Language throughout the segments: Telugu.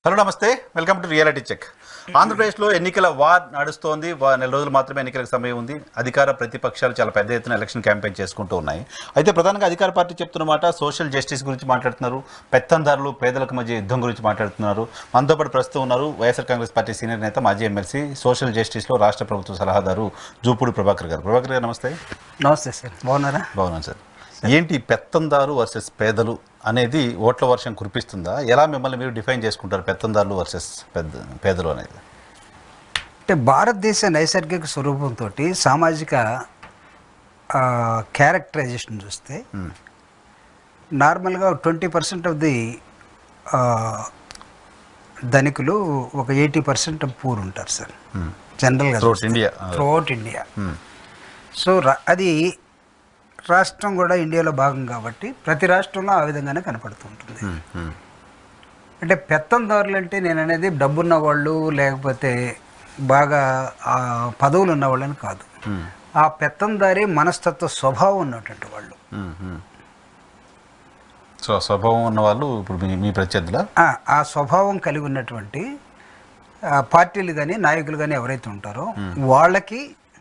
హలో నమస్తే వెల్కమ్ టు రియాలిటీ చెక్ ఆంధ్రప్రదేశ్లో ఎన్నికల వార్ నడుస్తోంది వా- నెల రోజులు మాత్రమే ఎన్నికలకు సమయం ఉంది అధికార ప్రతిపక్షాలు చాలా పెద్ద ఎత్తున ఎలక్షన్ క్యాంపెయిన్ చేసుకుంటూ ఉన్నాయి అయితే ప్రధానంగా అధికార పార్టీ చెప్తున్న మాట సోషల్ జస్టిస్ గురించి మాట్లాడుతున్నారు పెత్తందారులు పేదలకు మధ్య యుద్ధం గురించి మాట్లాడుతున్నారు మనతో పాటు ప్రస్తుతం ఉన్నారు వైఎస్ఆర్ కాంగ్రెస్ పార్టీ సీనియర్ నేత మాజీ ఎమ్మెల్సీ సోషల్ జస్టిస్లో రాష్ట్ర ప్రభుత్వ సలహాదారు జూపూడి ప్రభాకర్ గారు ప్రభాకర్ గారు నమస్తే నమస్తే సార్ బాగున్నారా బాగున్నాను సార్ ఏంటి పెత్తందారు వర్సెస్ పేదలు అనేది ఓట్ల వర్షం కురిపిస్తుందా ఎలా మిమ్మల్ని మీరు డిఫైన్ చేసుకుంటారు పెత్తందారులు వర్సెస్ పెద్ద పేదలు అనేది అంటే భారతదేశ నైసర్గిక స్వరూపంతో సామాజిక క్యారెక్టరైజేషన్ చూస్తే నార్మల్గా ట్వంటీ పర్సెంట్ ఆఫ్ ది ధనికులు ఒక ఎయిటీ పర్సెంట్ పూర్ ఉంటారు సార్ జనరల్గా Throughout India. Throughout India so రా- అది రాష్ట్రం కూడా ఇండియాలో భాగం కాబట్టి ప్రతి రాష్ట్రంలో ఆ విధంగానే కనపడుతుంటుంది అంటే పెత్తందారులు అంటే నేను అనేది డబ్బున్న వాళ్ళు లేకపోతే బాగా ఆ పదవులు ఉన్న వాళ్ళని కాదు ఆ పెత్తందారి మనస్తత్వ స్వభావం ఉన్నటువంటి వాళ్ళు సో స్వభావం ఉన్న వాళ్ళు ఇప్పుడు మీ మీ ప్రత్యర్థుల ఆ, ఆ స్వభావం కలిగి ఉన్నటువంటి ఆ, పార్టీలు కానీ నాయకులు కానీ ఎవరైతే ఉంటారో వాళ్ళకి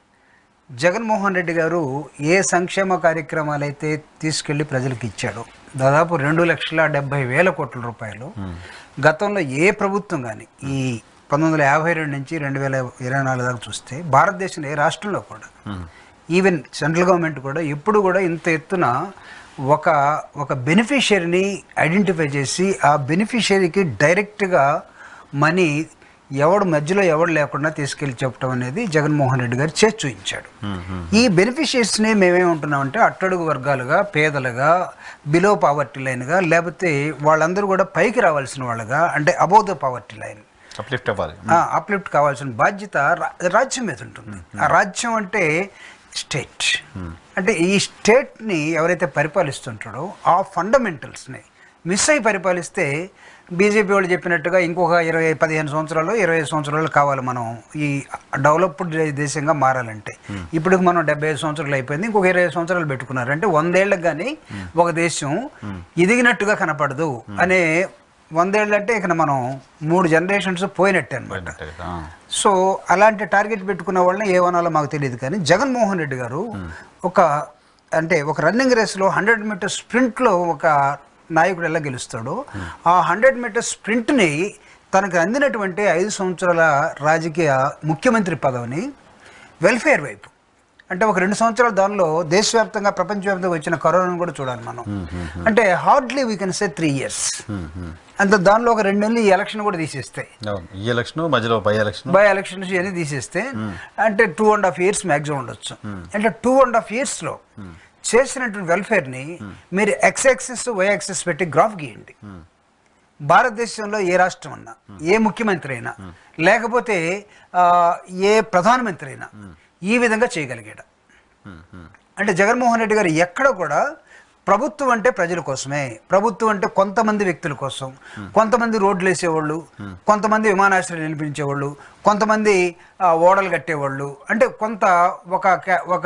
జగన్మోహన్ రెడ్డి గారు ఏ సంక్షేమ కార్యక్రమాలు అయితే తీసుకెళ్లి ప్రజలకు ఇచ్చాడో దాదాపు రెండు లక్షల డెబ్బై వేల కోట్ల రూపాయలు గతంలో ఏ ప్రభుత్వం కానీ ఈ పంతొమ్మిది వందల యాభై రెండు నుంచి రెండు వేల ఇరవై నాలుగు దాకా చూస్తే భారతదేశంలో ఏ రాష్ట్రంలో కూడా ఈవెన్ సెంట్రల్ గవర్నమెంట్ కూడా ఎప్పుడు కూడా ఇంత ఎత్తున ఒక ఒక బెనిఫిషియరీని ఐడెంటిఫై చేసి ఆ బెనిఫిషియరీకి డైరెక్ట్గా మనీ ఎవడు మధ్యలో ఎవడు లేకుండా తీసుకెళ్ళి చెప్పడం అనేది జగన్మోహన్ రెడ్డి గారు చేసి చూపించాడు ఈ బెనిఫిషియరీస్ని మేమేమంటున్నామంటే అట్టడుగు వర్గాలుగా పేదలుగా బిలో పావర్టీ లైన్గా లేకపోతే వాళ్ళందరూ కూడా పైకి రావాల్సిన వాళ్ళగా అంటే above the poverty line uplift అవ్వాలి అప్లిఫ్ట్ కావాల్సిన బాధ్యత రా- రాజ్యం మీద ఉంటుంది ఆ రాజ్యం అంటే స్టేట్ అంటే ఈ స్టేట్ని ఎవరైతే పరిపాలిస్తుంటాడో ఆ ఫండమెంటల్స్ని మిస్ అయి పరిపాలిస్తే బీజేపీ వాళ్ళు చెప్పినట్టుగా ఇంకొక ఇరవై పదిహేను సంవత్సరాలు ఇరవై ఐదు సంవత్సరాలు కావాలి మనం ఈ డెవలప్డ్ దేశంగా మారాలంటే ఇప్పుడు మనం డెబ్బై ఐదు సంవత్సరాలు అయిపోయింది ఇంకొక ఇరవై ఐదు సంవత్సరాలు పెట్టుకున్నారు అంటే వందేళ్ళకి కానీ ఒక దేశం ఎదిగినట్టుగా కనపడదు అనే వందేళ్ళు అంటే ఇక మనం మూడు జనరేషన్స్ పోయినట్టే అనమాట సో అలాంటి టార్గెట్ పెట్టుకున్న వాళ్ళని ఏమనాలో మాకు తెలియదు కానీ జగన్మోహన్ రెడ్డి గారు ఒక అంటే ఒక రన్నింగ్ రేస్లో హండ్రెడ్ మీటర్ స్ప్రింట్లో ఒక నాయకుడు ఎలా గెలుస్తాడో ఆ హండ్రెడ్ మీటర్ స్ప్రింట్ని తనకు అందినటువంటి ఐదు సంవత్సరాల రాజకీయ ముఖ్యమంత్రి పదవిని వెల్ఫేర్ వైపు అంటే ఒక రెండు సంవత్సరాలు దానిలో దేశవ్యాప్తంగా ప్రపంచవ్యాప్తంగా వచ్చిన కరోనాను కూడా చూడాలి మనం అంటే hardly we can say three years అంత దానిలో ఒక రెండు నెలలు ఈ ఎలక్షన్ కూడా తీసేస్తాయి అవును ఈ ఎలక్షన్ మధ్యలో బై ఎలక్షన్ బై ఎలక్షన్స్ ఇవన్నీ తీసేస్తే అంటే two and half years maximum ఉండొచ్చు అంటే టూ అండ్ హాఫ్ ఇయర్స్లో చేసినటువంటి వెల్ఫేర్ని మీరు ఎక్స్ యాక్సిస్ వై యాక్సిస్ పెట్టి గ్రాఫ్ గీయండి భారతదేశంలో ఏ రాష్ట్రం అన్నా ఏ ముఖ్యమంత్రి అయినా లేకపోతే ఆ, ఏ ప్రధానమంత్రి అయినా ఈ విధంగా చేయగలిగాడు అంటే జగన్మోహన్ రెడ్డి గారు ఎక్కడ కూడా ప్రభుత్వం అంటే ప్రజల కోసమే ప్రభుత్వం అంటే కొంతమంది వ్యక్తుల కోసం కొంతమంది రోడ్లు వేసేవాళ్ళు కొంతమంది విమానాశ్రయాలు నిలిపించేవాళ్ళు కొంతమంది ఆ, ఓడలు కట్టేవాళ్ళు అంటే కొంత ఒక క- ఒక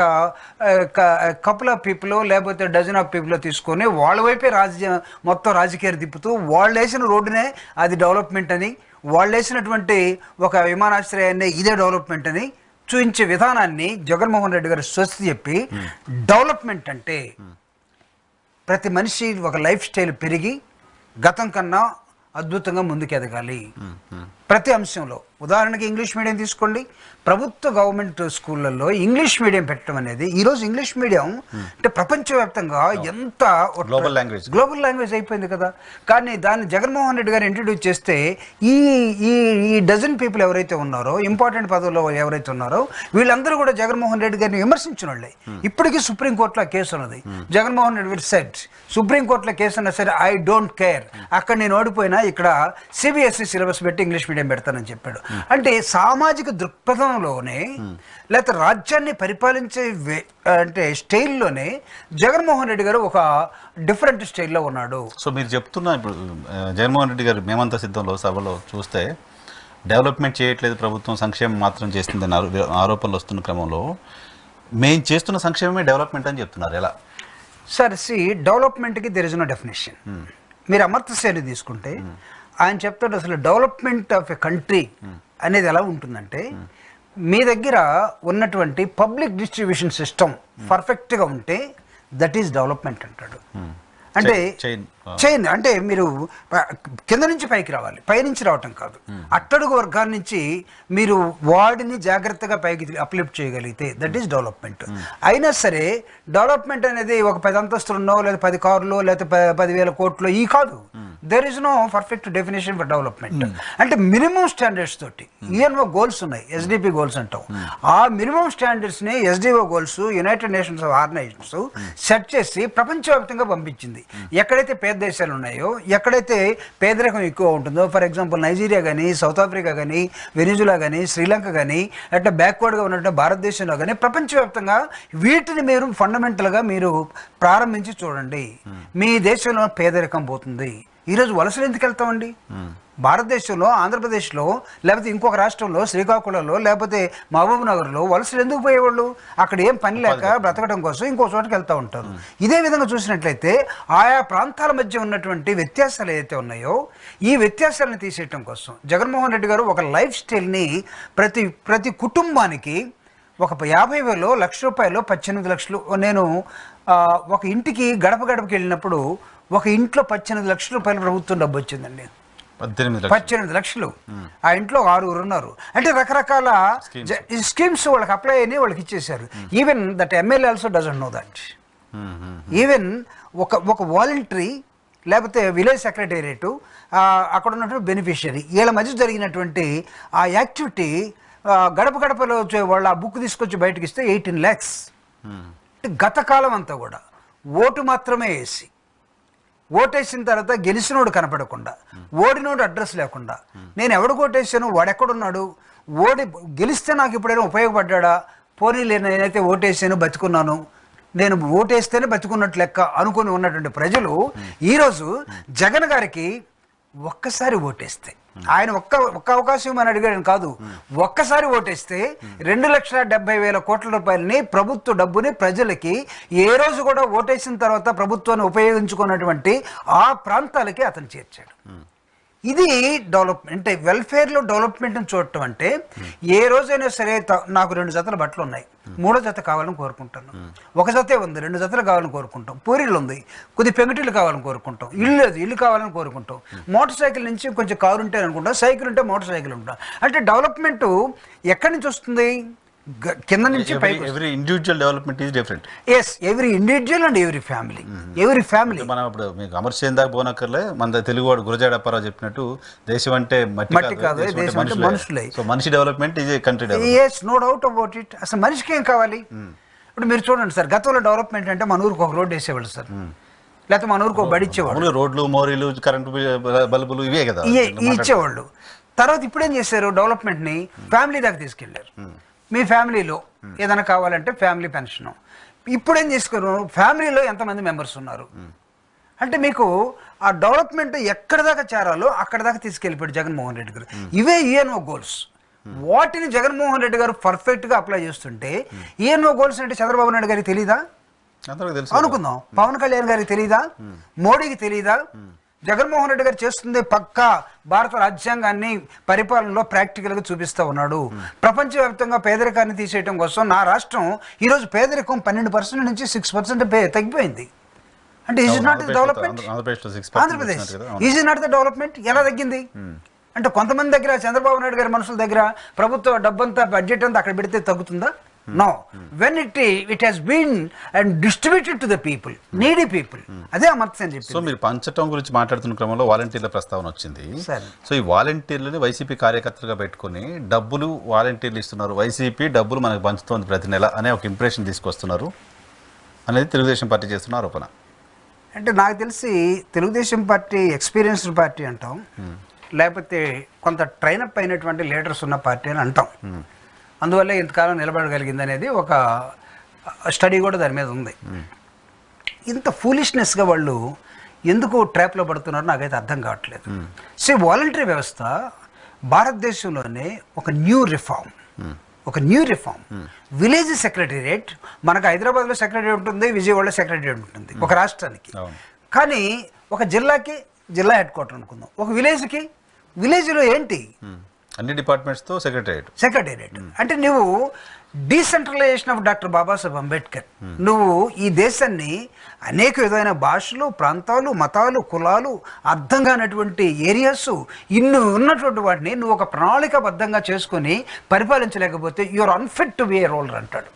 కపుల్ ఆఫ్ పీపుల్ లేకపోతే డజన్ ఆఫ్ పీపుల్ తీసుకొని వాళ్ళ వైపే రాజ్య మొత్తం రాజకీయాలు తిప్పుతూ వాళ్ళు వేసిన రోడ్డునే అది డెవలప్మెంట్ అని వాళ్ళు వేసినటువంటి ఒక విమానాశ్రయాన్ని ఇదే డెవలప్మెంట్ అని చూపించే విధానాన్ని జగన్మోహన్ రెడ్డి గారు స్వస్తి చెప్పి డెవలప్మెంట్ అంటే ప్రతి మనిషి ఒక లైఫ్ స్టైల్ పెరిగి గతం కన్నా అద్భుతంగా ముందుకు ఎదగాలి ప్రతి అంశంలో ఉదాహరణకి ఇంగ్లీష్ మీడియం తీసుకోండి ప్రభుత్వ గవర్నమెంట్ స్కూళ్ళల్లో ఇంగ్లీష్ మీడియం పెట్టడం అనేది ఈరోజు ఇంగ్లీష్ మీడియం అంటే ప్రపంచవ్యాప్తంగా ఎంత Global language. గ్లోబల్ లాంగ్వేజ్ అయిపోయింది కదా కానీ దాన్ని జగన్మోహన్ రెడ్డి గారు ఇంట్రడ్యూస్ చేస్తే ఈ ఈ ఈ డజన్ పీపుల్ ఎవరైతే ఉన్నారో ఇంపార్టెంట్ పదవుల్లో ఎవరైతే ఉన్నారో వీళ్ళందరూ కూడా జగన్మోహన్ రెడ్డి గారిని విమర్శించిన వాళ్ళే ఇప్పటికీ సుప్రీంకోర్టులో ఆ కేసు ఉన్నది జగన్మోహన్ రెడ్డి గారు సెట్ సుప్రీంకోర్టులో కేసు ఉన్నా సరే ఐ డోంట్ కేర్ అక్కడ నేను ఓడిపోయినా ఇక్కడ సిబిఎస్ఈ సిలబస్ పెట్టి ఇంగ్లీష్ మీడియం పెడతానని చెప్పాడు అంటే సామాజిక దృక్పథంలోనే లేకపోతే రాజ్యాన్ని పరిపాలించే వే- అంటే స్టైల్లోనే జగన్మోహన్ రెడ్డి గారు ఒక డిఫరెంట్ స్టైల్లో ఉన్నాడు సో మీరు చెప్తున్న ఇప్పుడు ఆ, జగన్మోహన్ రెడ్డి గారు మేమంతా సిద్ధంలో సభలో చూస్తే డెవలప్మెంట్ చేయట్లేదు ప్రభుత్వం సంక్షేమం మాత్రం చేస్తుందని ఆరో- ఆరోపణలు వస్తున్న క్రమంలో మేము చేస్తున్న సంక్షేమమే డెవలప్మెంట్ అని చెప్తున్నారు ఎలా సార్ సి డెవలప్మెంట్కి దెర్ ఇస్ నో డెఫినేషన్ మీరు అమర్త్య సేన్ తీసుకుంటే ఆయన చెప్తాడు అసలు డెవలప్మెంట్ ఆఫ్ ఎ కంట్రీ అనేది ఎలా ఉంటుందంటే మీ దగ్గర ఉన్నటువంటి పబ్లిక్ డిస్ట్రిబ్యూషన్ సిస్టమ్ పర్ఫెక్ట్గా ఉంటే దట్ ఈస్ డెవలప్మెంట్ అంటాడు అంటే చైన్ చైన్ అంటే మీరు ప- కింద నుంచి పైకి రావాలి పైనుంచి రావటం కాదు అట్టడుగు వర్గాల నుంచి మీరు వాడిని జాగ్రత్తగా పైకి అప్లిఫ్ట్ చేయగలిగితే దట్ ఈస్ డెవలప్మెంట్ అయినా సరే డెవలప్మెంట్ అనేది ఒక పది అంతస్తులున్నో లేదా పది కార్లో లేదా ప- పదివేల కోట్లు ఈ కాదు there is no perfect definition for development అంటే మినిమం స్టాండర్డ్స్ తోటి ఈఎన్ఓ గోల్స్ ఉన్నాయి ఎస్డిపి గోల్స్ అంటాం ఆ మినిమం స్టాండర్డ్స్ ని SDO goals United Nations organisations set చేసి ప్రపంచవ్యాప్తంగా పంపించింది ఎక్కడైతే పేద దేశాలు ఉన్నాయో ఎక్కడైతే పేదరికం ఎక్కువ ఉంటుందో ఫర్ ఎగ్జాంపుల్ నైజీరియా కానీ సౌత్ ఆఫ్రికా కానీ వెనిజులా కానీ శ్రీలంక కానీ అట్లా బ్యాక్వర్డ్గా ఉన్నట్టు భారతదేశంలో కానీ ప్రపంచవ్యాప్తంగా వీటిని మీరు ఫండమెంటల్గా మీరు ప్రారంభించి చూడండి మీ దేశంలో పేదరికం పోతుంది ఈరోజు వలసలు ఎందుకు వెళ్తామండి భారతదేశంలో ఆంధ్రప్రదేశ్లో లేకపోతే ఇంకొక రాష్ట్రంలో శ్రీకాకుళంలో లేకపోతే మహబూబ్ నగర్లో వలసలు ఎందుకు పోయేవాళ్ళు అక్కడ ఏం పని లేక బ్రతకడం కోసం ఇంకో చోటకి వెళ్తూ ఉంటారు ఇదే విధంగా చూసినట్లయితే ఆయా ప్రాంతాల మధ్య ఉన్నటువంటి వ్యత్యాసాలు ఏదైతే ఉన్నాయో ఈ వ్యత్యాసాలను తీసేయటం కోసం జగన్మోహన్ రెడ్డి గారు ఒక లైఫ్ స్టైల్ని ప్రతి ప్రతి కుటుంబానికి ఒక యాభై వేలు లక్ష రూపాయలు పద్దెనిమిది లక్షలు నేను ఆ, ఒక ఇంటికి గడప గడపకి వెళ్ళినప్పుడు ఒక ఇంట్లో పద్దెనిమిది లక్షల రూపాయలు ప్రభుత్వం డబ్బు వచ్చిందండి పద్దెనిమిది లక్షలు పద్దెనిమిది లక్షలు ఆ ఇంట్లో ఆరుగురు ఉన్నారు అంటే రకరకాల జ- ఈ స్కీమ్స్ వాళ్ళకి అప్లై అయినాయి వాళ్ళకి ఇచ్చేశారు even that MLA also doesn't know that hmm, hmm. Even ఒక ఒక వాలంటరీ లేకపోతే విలేజ్ సెక్రటేరియట్ అక్కడ ఉన్నటువంటి బెనిఫిషియరీ వీళ్ళ మధ్య జరిగినటువంటి ఆ యాక్టివిటీ ఆ, గడప గడపలో వచ్చే వాళ్ళు ఆ బుక్ తీసుకొచ్చి బయటకి ఇస్తే ఎయిటీన్ ల్యాక్స్ మ్మ్. అంటే గత కాలం అంతా కూడా ఓటు మాత్రమే వేసి ఓటేసిన తర్వాత గెలిచినోడు కనపడకుండా ఓడినోడు అడ్రస్ లేకుండా నేను ఎవడు ఓటేసాను వాడెక్కడున్నాడు ఓడి గెలిస్తే నాకు ఎప్పుడైనా ఉపయోగపడ్డా పోనీ లే నేనైతే ఓటేసాను బతుకున్నాను నేను ఓటేస్తేనే బతుకున్నట్టు లెక్క అనుకుని ఉన్నటువంటి ప్రజలు ఈరోజు జగన్ గారికి ఒక్కసారి ఓటేస్తే ఆయన ఒక్క ఒక్క అవకాశం అని అడిగాడు కాదు ఒక్కసారి ఓటేస్తే రెండు లక్షల డెబ్బై వేల కోట్ల రూపాయలని ప్రభుత్వ డబ్బుని ప్రజలకి ఏ రోజు కూడా ఓటేసిన తర్వాత ప్రభుత్వాన్ని ఉపయోగించుకున్నటువంటి ఆ ప్రాంతాలకి అతను చేర్చాడు ఇది డెవలప్మెంట్ అంటే వెల్ఫేర్లో డెవలప్మెంట్ని చూడటం అంటే ఏ రోజైనా సరే త- నాకు రెండు జతల బట్టలు ఉన్నాయి మూడో జత కావాలని కోరుకుంటాను ఒక జతే ఉంది రెండు జతలు కావాలని కోరుకుంటాం పూరీలు ఉంది కొద్ది పెంకుటిల్లు కావాలని కోరుకుంటాం ఇల్లు లేదు ఇల్లు కావాలని కోరుకుంటాం మోటార్ సైకిల్ నుంచి కొంచెం కారు ఉంటే అనుకుంటాం సైకిల్ ఉంటే మోటార్ సైకిల్ ఉంటాం అంటే డెవలప్మెంట్ ఎక్కడి నుంచి వస్తుంది గ- కింద నుంచి పైకి every individual development is different as every individual and every family every family మనం ఇప్పుడు మీకు అమర్చేందాక పోనక్కర్లే మన తెలుగువాడు గురజాడప్పారావు చెప్పినట్టు దేశం అంటే మట్టి మట్టి కాదు, దేశం దేశం అంటే మనుషులే. సో మనిషి development is country development as no doubt about it అసలు మనిషికి ఏం కావాలి ఇప్పుడు మీరు చూడండి సార్ గతంలో డెవలప్మెంట్ అంటే మన ఊరికి ఒక రోడ్డు వేసేవాళ్ళు సార్ లేకపోతే మన ఊరికి ఒక బడి ఇచ్చేవాళ్ళు మామూలుగా రోడ్లు మోరీలు కరెంటు బల్బులు ఇవే కదా ఇవే ఇవి ఇచ్చేవాళ్ళు తర్వాత ఇప్పుడు ఏం చేశారు డెవలప్మెంట్ని ఫ్యామిలీ దాకా తీసుకెళ్లారు మీ ఫ్యామిలీలో ఏదైనా కావాలంటే ఫ్యామిలీ పెన్షన్ ఇప్పుడు ఏం చేసుకోరు ఫ్యామిలీలో ఎంతమంది మెంబర్స్ ఉన్నారు అంటే మీకు ఆ డెవలప్మెంట్ ఎక్కడ దాకా చేరాలో అక్కడ దాకా తీసుకెళ్ళిపోయాడు జగన్మోహన్ రెడ్డి గారు ఇవే ఈఎన్ఓ గోల్స్ వాటిని జగన్మోహన్ రెడ్డి గారు పర్ఫెక్ట్గా అప్లై చేస్తుంటే ఈఎన్ఓ గోల్స్ అంటే చంద్రబాబు నాయుడు గారికి తెలీదా అందరికి తెలుసు అనుకుందాం పవన్ కళ్యాణ్ గారికి తెలియదా మోడీకి తెలియదా జగన్మోహన్ రెడ్డి గారు చేస్తుంది పక్కా భారత రాజ్యాంగాన్ని పరిపాలనలో ప్రాక్టికల్ గా చూపిస్తా ఉన్నాడు ప్రపంచవ్యాప్తంగా పేదరికాన్ని తీసేయడం కోసం నా రాష్ట్రం ఈరోజు పేదరికం పన్నెండు పర్సెంట్ నుంచి సిక్స్ పర్సెంట్ తగ్గిపోయింది అంటే ఈజ్ నాట్ ద డెవలప్మెంట్ ఆంధ్రప్రదేశ్లో six Andhra Pradesh is not the development ఎలా తగ్గింది అంటే కొంతమంది దగ్గర చంద్రబాబు నాయుడు గారి మనుషుల దగ్గర ప్రభుత్వ డబ్బంతా బడ్జెట్ అంతా అక్కడ పెడితే తగ్గుతుందా no when it it has been and distributed to the people needy people అదే అమర్త్స్ అని చెప్పి సో మీరు పంచటం గురించి మాట్లాడుతున్న క్రమంలో వాలంటీర్ల ప్రస్తావన వచ్చింది సరే. సో ఈ వాలంటీర్లని వైసీపీ కార్యకర్తలుగా పెట్టుకొని డబ్బులు వాలంటీర్లు ఇస్తున్నారు వైసీపీ డబ్బులు మనకు పంచుతోంది ప్రతి నెల అనే ఒక ఇంప్రెషన్ తీసుకొస్తున్నారు అనేది తెలుగుదేశం పార్టీ చేస్తున్న ఆరోపణ అంటే నాకు తెలిసి తెలుగుదేశం పార్టీ ఎక్స్పీరియన్స్డ్ పార్టీ అంటాం లేకపోతే కొంత ట్రైనప్ అయినటువంటి లీడర్స్ ఉన్న పార్టీ అని అంటాం అందువల్ల ఇంతకాలం నిలబడగలిగింది అనేది ఒక స్టడీ కూడా దాని మీద ఉంది ఇంత ఫూలిష్నెస్గా వాళ్ళు ఎందుకు ట్రాప్లో పడుతున్నారో నాకైతే అర్థం కావట్లేదు సో వాలంటరీ వ్యవస్థ భారతదేశంలోనే ఒక న్యూ రిఫార్మ్ ఒక న్యూ రిఫార్మ్ విలేజ్ సెక్రటేరియట్ మనకు హైదరాబాద్లో సెక్రటరీ ఉంటుంది విజయవాడలో సెక్రటరీ ఉంటుంది ఒక రాష్ట్రానికి అవును. కానీ ఒక జిల్లాకి జిల్లా హెడ్ క్వార్టర్ అనుకుందాం ఒక విలేజ్కి విలేజ్లో ఏంటి ఉమ్. అన్ని డిపార్ట్మెంట్స్తో సెక్రటరియట్ సెక్రటేరియట్ అంటే నువ్వు decentralisation of doctor Babasaheb Ambedkar నువ్వు ఈ దేశాన్ని అనేక విధమైన భాషలు ప్రాంతాలు మతాలు కులాలు అర్థం కానటువంటి ఏరియాస్ ఇన్ని ఉన్నటువంటి వాటిని నువ్వు ఒక ప్రణాళికాబద్ధంగా చేసుకొని పరిపాలించలేకపోతే you are unfit to be a ruler అంటాడు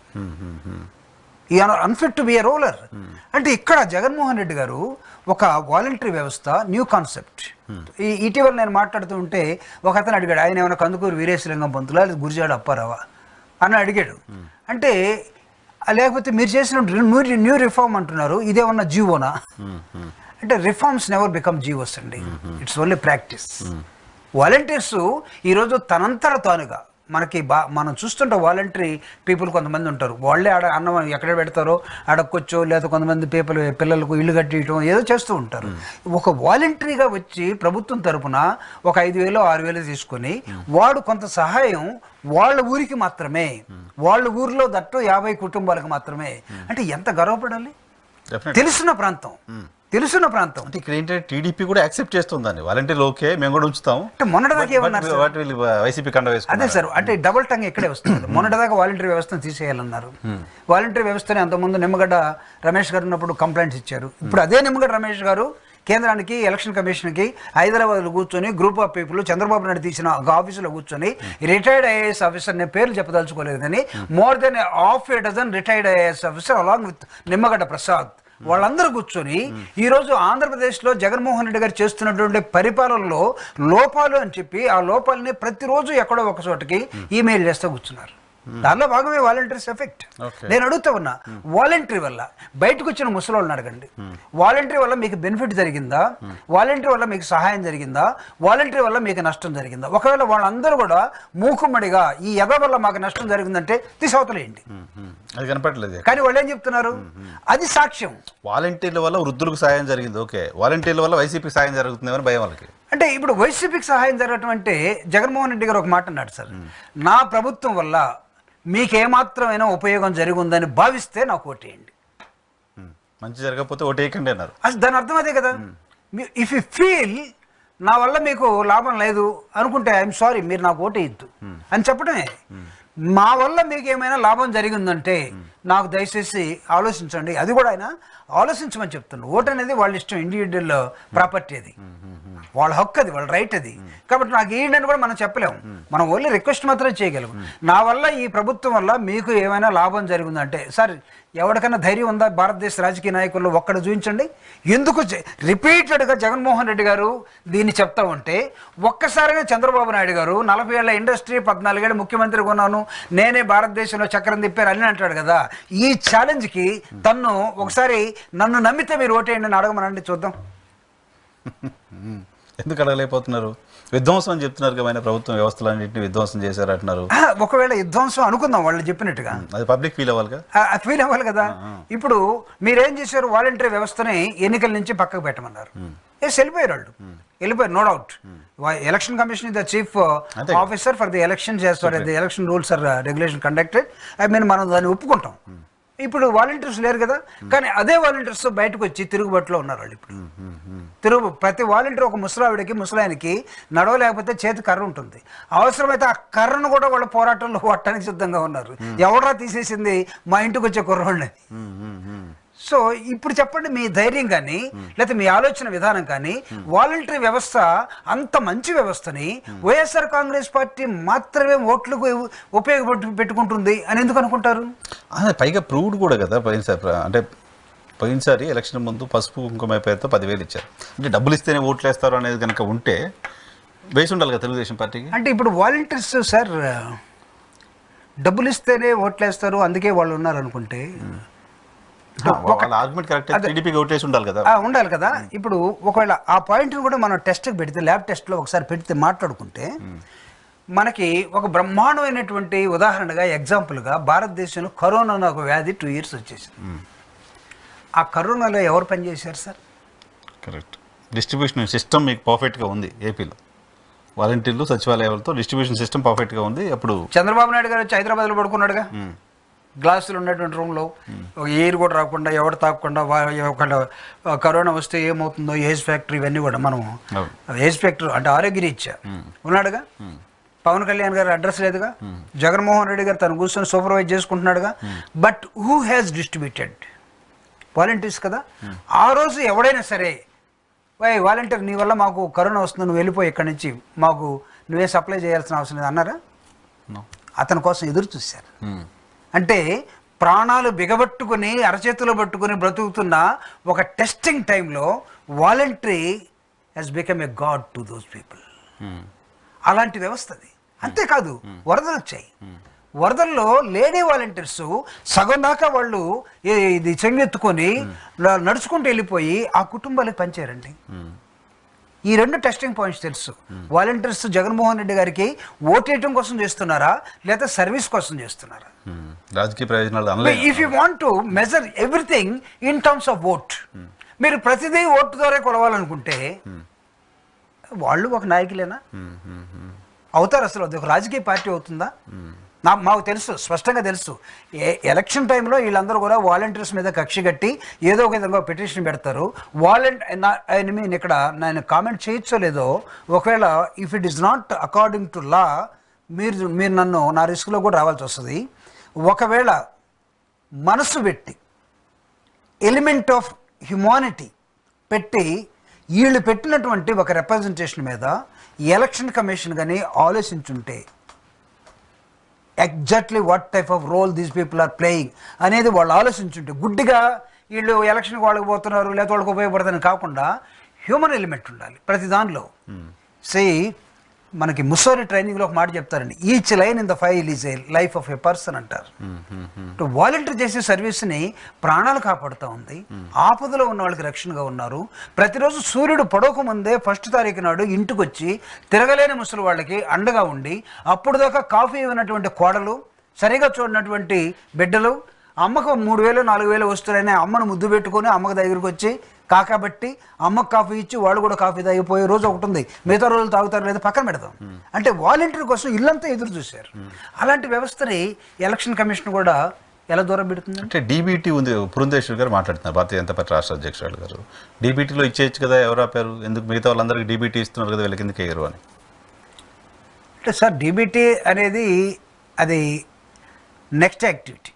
ఈయన unfit to be a ruler అంటే ఇక్కడ జగన్మోహన్ రెడ్డి గారు ఒక వాలంటరీ వ్యవస్థ న్యూ కాన్సెప్ట్ ఈ ఇటీవల నేను మాట్లాడుతూ ఉంటే ఒక అతను అడిగాడు ఆయన ఏమైనా కందుకూరు వీరేశలింగం పంతులా లేదా గురిజాడు అప్పారావా అని అడిగాడు అంటే "ఆ, లేకపోతే మీరు చేసిన న్యూ న్యూ రిఫార్మ్ అంటున్నారు ఇదేమన్నా జీవోనా అంటే రిఫార్మ్స్ నెవర్ బికమ్ జీవోస్ అండి ఇట్స్ ఓన్లీ ప్రాక్టీస్ వాలంటీర్స్ ఈరోజు తనంతట తానుగా మనకి బా మనం చూస్తుంటే వాలంటరీ పీపుల్ కొంతమంది ఉంటారు వాళ్ళే ఆడ అన్నం ఎక్కడ పెడతారో అడగొచ్చో లేదా కొంతమంది పీపుల్ పిల్లలకు ఇల్లు కట్టియటం ఏదో చేస్తూ ఉంటారు ఒక వాలంటరీగా వచ్చి ప్రభుత్వం తరపున ఒక ఐదు వేలు ఆరు వేలు తీసుకొని వాడు కొంత సహాయం వాళ్ళ ఊరికి మాత్రమే వాళ్ళ ఊరిలో దట్టు యాభై కుటుంబాలకు మాత్రమే అంటే ఎంత గర్వపడాలి డెఫినెట్ తెలుసున్న ప్రాంతం తెలుసున్న ప్రాంతం అంటే ఇక్కడ ఏంటంటే టీడీపీ కూడా యాక్సెప్ట్ చేస్తుందని వాలంటీర్లు ఓకే మేము కూడా ఉంచుతాం అంటే మొన్నటిదాకా ఏమన్నారు సార్? వాటి వీళ్ళు వైసీపీ కండ అదే వేసుకున్నారు సార్ అంటే డబుల్ టంగ్ ఇక్కడే వస్తుంది మొన్నటిదాకా వాలంటరీ వ్యవస్థను తీసేయాలన్నారు వాలంటరీ వ్యవస్థని అంతకుముందు నిమ్మగడ్డ రమేష్ గారు ఉన్నప్పుడు కంప్లైంట్స్ ఇచ్చారు ఇప్పుడు అదే నిమ్మగడ్డ రమేష్ గారు కేంద్రానికి ఎలక్షన్ కమిషన్కి హైదరాబాద్లో కూర్చొని group of people Chandrababu Naidu తీసిన ఒక ఆఫీసులో కూర్చొని రిటైర్డ్ ఐఏఎస్ ఆఫీసర్ నేను పేర్లు చెప్పదలుచుకోలేదు కానీ more than half a dozen retired IAS officer along with Nimmagadda Prasad వాళ్ళందరూ కూర్చొని ఈరోజు ఆంధ్రప్రదేశ్లో జగన్మోహన్ రెడ్డి గారు చేస్తున్నటువంటి పరిపాలనలో లోపాలు అని చెప్పి ఆ లోపాలని ప్రతిరోజు ఎక్కడో ఒక చోటకి ఈమెయిల్ చేస్తూ కూర్చున్నారు దానిలో భాగమే వాలంటీర్స్ ఎఫెక్ట్ Okay. నేను అడుగుతా ఉన్నా వాలంటరీ వల్ల బయటకు వచ్చిన ముసలోళ్ళని అడగండి వాలంటరీ వల్ల మీకు బెనిఫిట్ జరిగిందా వాలంటరీ వల్ల మీకు సహాయం జరిగిందా వాలంటరీ వల్ల మీకు నష్టం జరిగిందా ఒకవేళ వాళ్ళందరూ కూడా మూకుమ్మడిగా ఈ ఎద వల్ల మాకు నష్టం జరిగిందంటే తీసవతలేయండి ఉమ్, ఉమ్. అది కనపడలేదు కానీ వాళ్ళు ఏం చెప్తున్నారు అది సాక్ష్యం వాలంటీర్ల వల్ల వృద్ధులకు సాయం జరిగింది ఓకే వాలంటీర్ల వల్ల వైసీపీ సాయం జరుగుతుందేమని భయం వాళ్ళకి అంటే ఇప్పుడు వైసీపీకి సహాయం జరగటం అంటే జగన్మోహన్ రెడ్డి గారు ఒక మాట అన్నాడు సార్ నా ప్రభుత్వం వల్ల మీకేమాత్రమైనా ఉపయోగం జరిగిందని భావిస్తే నాకు ఓటేయండి ఉమ్. మంచి జరగకపోతే ఓటేయకండి అన్నారు అసలు దాని అర్థం అదే కదా ఇఫ్ యూ ఫీల్ నా వల్ల మీకు లాభం లేదు అనుకుంటే ఐఎమ్ సారీ మీరు నాకు ఓటేయద్దు అని చెప్పడమే మా వల్ల మీకు ఏమైనా లాభం జరిగిందంటే నాకు దయచేసి ఆలోచించండి అది కూడా ఆయన ఆలోచించమని చెప్తున్నాను ఓటు అనేది వాళ్ళ ఇష్టం ఇండివిజువల్ ప్రాపర్టీ అది వాళ్ళ హక్కు అది వాళ్ళ రైట్ అది కాబట్టి నాకు ఏంటి అని కూడా మనం చెప్పలేము మనం ఓన్లీ రిక్వెస్ట్ మాత్రమే చేయగలం నా వల్ల ఈ ప్రభుత్వం వల్ల మీకు ఏమైనా లాభం జరిగిందంటే సార్ ఎవరికైనా ధైర్యం ఉందా భారతదేశ రాజకీయ నాయకుల్లో ఒక్కడ చూపించండి ఎందుకు రిపీటెడ్గా జగన్మోహన్ రెడ్డి గారు దీన్ని చెప్తా ఉంటే ఒక్కసారిగా చంద్రబాబు నాయుడు గారు నలభై ఏళ్ళ ఇండస్ట్రీ పద్నాలుగేళ్ళ ముఖ్యమంత్రిగా ఉన్నాను నేనే భారతదేశంలో చక్రం తిప్పారు అని అంటాడు కదా ఈ ఛాలెంజ్కి తన్ను ఒకసారి నన్ను నమ్మితే మీరు ఓటేయండి అని అడగమనండి చూద్దాం ఉమ్. ఎందుకు అడగలేకపోతున్నారు విధ్వంసం అని చెప్తున్నారు కదా ఆయన ప్రభుత్వం వ్యవస్థలన్నింటినీ విధ్వంసం చేశారు అంటున్నారు ఆ, ఒకవేళ విధ్వంసం అనుకుందాం వాళ్ళు చెప్పినట్టుగా అది పబ్లిక్ ఫీల్ అవ్వాలిగా ఫీల్ అవ్వాలి కదా ఇప్పుడు మీరేం చేశారు వాలంటరీ వ్యవస్థని ఎన్నికల నుంచి పక్కకు పెట్టమన్నారు ఎస్ వెళ్ళిపోయారు వాళ్ళు వెళ్ళిపోయారు no doubt election commission is the chief అంతే. ఆఫీసర్ ఫర్ ది ఎలక్షన్ చేస్తారు the election rules or regulation conducted I mean మనం దాన్ని ఒప్పుకుంటాం ఇప్పుడు వాలంటీర్స్ లేరు కదా కానీ అదే వాలంటీర్స్ బయటకు వచ్చి తిరుగుబాటులో ఉన్నారు వాళ్ళు ఇప్పుడు తిరుగు ప్రతి వాలంటీర్ ఒక ముసలావిడికి ముసలాయనకి నడవలేకపోతే చేతి కర్ర ఉంటుంది అవసరమైతే ఆ కర్రను కూడా వాళ్ళ పోరాటంలో కొట్టడానికి సిద్ధంగా ఉన్నారు ఎవడరా తీసేసింది మా ఇంటికి వచ్చే కుర్రోళ్ళని ఉమ్, ఉమ్, ఉమ్. సో ఇప్పుడు చెప్పండి మీ ధైర్యం కానీ లేకపోతే మీ ఆలోచన విధానం కానీ వాలంటరీ వ్యవస్థ అంత మంచి వ్యవస్థని వైఎస్ఆర్ కాంగ్రెస్ పార్టీ మాత్రమే ఓట్లకు ఉపయోగపెట్టు పెట్టుకుంటుంది అని ఎందుకు అనుకుంటారు ఆ, పైగా ప్రూవ్డ్ కూడా కదా పోయినసారి ప్ర- అంటే పోయినసారి ఎలక్షన్ ముందు పసుపు కుంకుమ పేరుతో పదివేలు ఇచ్చారు అంటే డబ్బులు ఇస్తేనే ఓట్లు వేస్తారు అనేది కనుక ఉంటే వేసి ఉండాలి కదా తెలుగుదేశం పార్టీకి అంటే ఇప్పుడు వాలంటీర్స్ సార్ డబ్బులు ఇస్తేనే ఓట్లేస్తారు అందుకే వాళ్ళు ఉన్నారు అనుకుంటే ఆ, వాళ్ళ ఆర్గ్యుమెంట్ కరెక్ట్ టీడీపీకి ఓట్లేసి ఉండాలి కదా ఆ, ఉండాలి కదా ఇప్పుడు ఒకవేళ ఆ పాయింట్ని కూడా మనం టెస్ట్కి పెడితే ల్యాబ్ టెస్ట్లో ఒకసారి పెడితే మాట్లాడుకుంటే మనకి ఒక బ్రహ్మాండమైనటువంటి ఉదాహరణగా ఎగ్జాంపుల్గా భారతదేశంలో కరోనా అనే ఒక వ్యాధి టూ ఇయర్స్ వచ్చేసింది ఆ కరోనాలో ఎవరు పనిచేశారు సార్ కరెక్ట్ డిస్ట్రిబ్యూషన్ సిస్టమ్ మీకు పర్ఫెక్ట్గా ఉంది ఏపీలో వాలంటీర్లు సచివాలయాలతో డిస్ట్రిబ్యూషన్ సిస్టమ్ పర్ఫెక్ట్గా ఉంది అప్పుడు చంద్రబాబు నాయుడు గారు వచ్చి హైదరాబాద్లో పడుకున్నాడుగా ఉమ్, గ్లాసులు ఉన్నటువంటి రూమ్లో ఒక ఎయిర్ కూడా రాకుండా ఎవరు తాకుండా వా- ఒకళ్ళ కరోనా వస్తే ఏమవుతుందో ఏజ్ ఫ్యాక్టరీ ఇవన్నీ కూడా మనం అవును. ఏజ్ ఫ్యాక్టరీ అంటే ఆరోగ్యరీత్యా ఉన్నాడుగా పవన్ కళ్యాణ్ గారు అడ్రస్ లేదుగా జగన్మోహన్ రెడ్డి గారు తను కూర్చొని సూపర్వైజ్ చేసుకుంటున్నాడుగా but who has distributed volunteers కదా ఆ రోజు ఎవడైనా సరే వై వాలంటీర్ నీ వల్ల మాకు కరోనా వస్తుంది నువ్వు వెళ్ళిపోయి ఇక్కడి నుంచి మాకు నువ్వే సప్లై చేయాల్సిన అవసరం లేదు అన్నారా No. అతని కోసం ఎదురు చూశారు అంటే ప్రాణాలు బిగబట్టుకుని అరచేతిలో పట్టుకుని బ్రతుకుతున్న ఒక టెస్టింగ్ టైంలో voluntary he's become a god to those people అలాంటి వ్యవస్థ అది అంతేకాదు వరదలు వచ్చాయి వరదల్లో లేడీ వాలంటీర్స్ సగం దాకా వాళ్ళు ఈ- ఇది చెంగెత్తుకొని ల- నడుచుకుంటూ వెళ్ళిపోయి ఆ కుటుంబాలకు పంచారండి ఈ రెండు టెస్టింగ్ పాయింట్స్ తెలుసు వాలంటీర్స్ జగన్మోహన్ రెడ్డి గారికి ఓటేయటం కోసం చేస్తున్నారా లేదా సర్వీస్ కోసం చేస్తున్నారా రాజకీయ ప్రయోజనాలు అనలే if you want to measure everything in terms of vote మీరు ప్రతిదీ ఓటు ద్వారా కొలవాలనుకుంటే వాళ్ళు ఒక నాయకులేనా అవుతారు అసలు అది ఒక రాజకీయ పార్టీ అవుతుందా నా మాకు తెలుసు స్పష్టంగా తెలుసు ఏ ఎలక్షన్ టైంలో వీళ్ళందరూ కూడా వాలంటీర్స్ మీద కక్ష కట్టి ఏదో ఒక విధంగా పిటిషన్ పెడతారు వాలంట్ ఐ మీన్ ఇక్కడ నేను కామెంట్ చేయొచ్చో లేదో ఒకవేళ if it is not according to law మీరు మీరు నన్ను నా రిస్క్లో కూడా రావాల్సి వస్తుంది ఒకవేళ మనసు పెట్టి ఎలిమెంట్ ఆఫ్ హ్యుమానిటీ పెట్టి వీళ్ళు పెట్టినటువంటి ఒక రిప్రజెంటేషన్ మీద ఎలక్షన్ కమిషన్ కానీ ఆలోచించుంటే exactly what type of role these people are playing అనేది వాళ్ళు ఆలోచించుంటే గుడ్డిగా వీళ్ళు ఎలక్షన్కి వాళ్ళకి పోతున్నారు లేదా వాళ్ళకి ఉపయోగపడతారని కాకుండా హ్యూమన్ ఎలిమెంట్ ఉండాలి ప్రతి దానిలో సే మనకి ముస్సోరి ట్రైనింగ్లో ఒక మాట చెప్తారండి each line in the file is a life of a person అంటారు వాలంటీర్ చేసే సర్వీస్ని ప్రాణాలు కాపాడుతూ ఉంది ఆపదలో ఉన్న వాళ్ళకి రక్షణగా ఉన్నారు ప్రతిరోజు సూర్యుడు పడవక ముందే ఫస్ట్ తారీఖు నాడు ఇంటికి వచ్చి తిరగలేని ముసలి వాళ్ళకి అండగా ఉండి అప్పుడు దాకా కాఫీ ఇవ్వనటువంటి కోడలు సరిగా చూడనటువంటి బిడ్డలు అమ్మకు మూడు వేలు నాలుగు వేలు వస్తున్నాయని అమ్మను ముద్దు పెట్టుకొని అమ్మకు దగ్గరికి వచ్చి కాకబట్టి అమ్మకు కాఫీ ఇచ్చి వాళ్ళు కూడా కాఫీ తాగిపోయే రోజు ఒకటి ఉంది మిగతా రోజులు తాగుతారు లేదా పక్కన పెడదాం అంటే వాలంటీర్ కోసం ఇల్లంతా ఎదురు చూశారు అలాంటి వ్యవస్థని ఎలక్షన్ కమిషన్ కూడా ఎలా దూరం పెడుతుంది అంటే డీబీటీ ఉంది పురంధేశ్వర్ గారు మాట్లాడుతున్నారు భారతీయ జనతా పార్టీ రాష్ట్ర అధ్యక్షురాలు గారు డీబీటీలో ఇచ్చేయచ్చు కదా ఎవరు ఆపారు ఎందుకు మిగతా వాళ్ళందరికీ డీబీటీ ఇస్తున్నారు కదా వీళ్ళకి ఎందుకు వేయరు అని అంటే సార్ డీబీటీ అనేది అది నెక్స్ట్ యాక్టివిటీ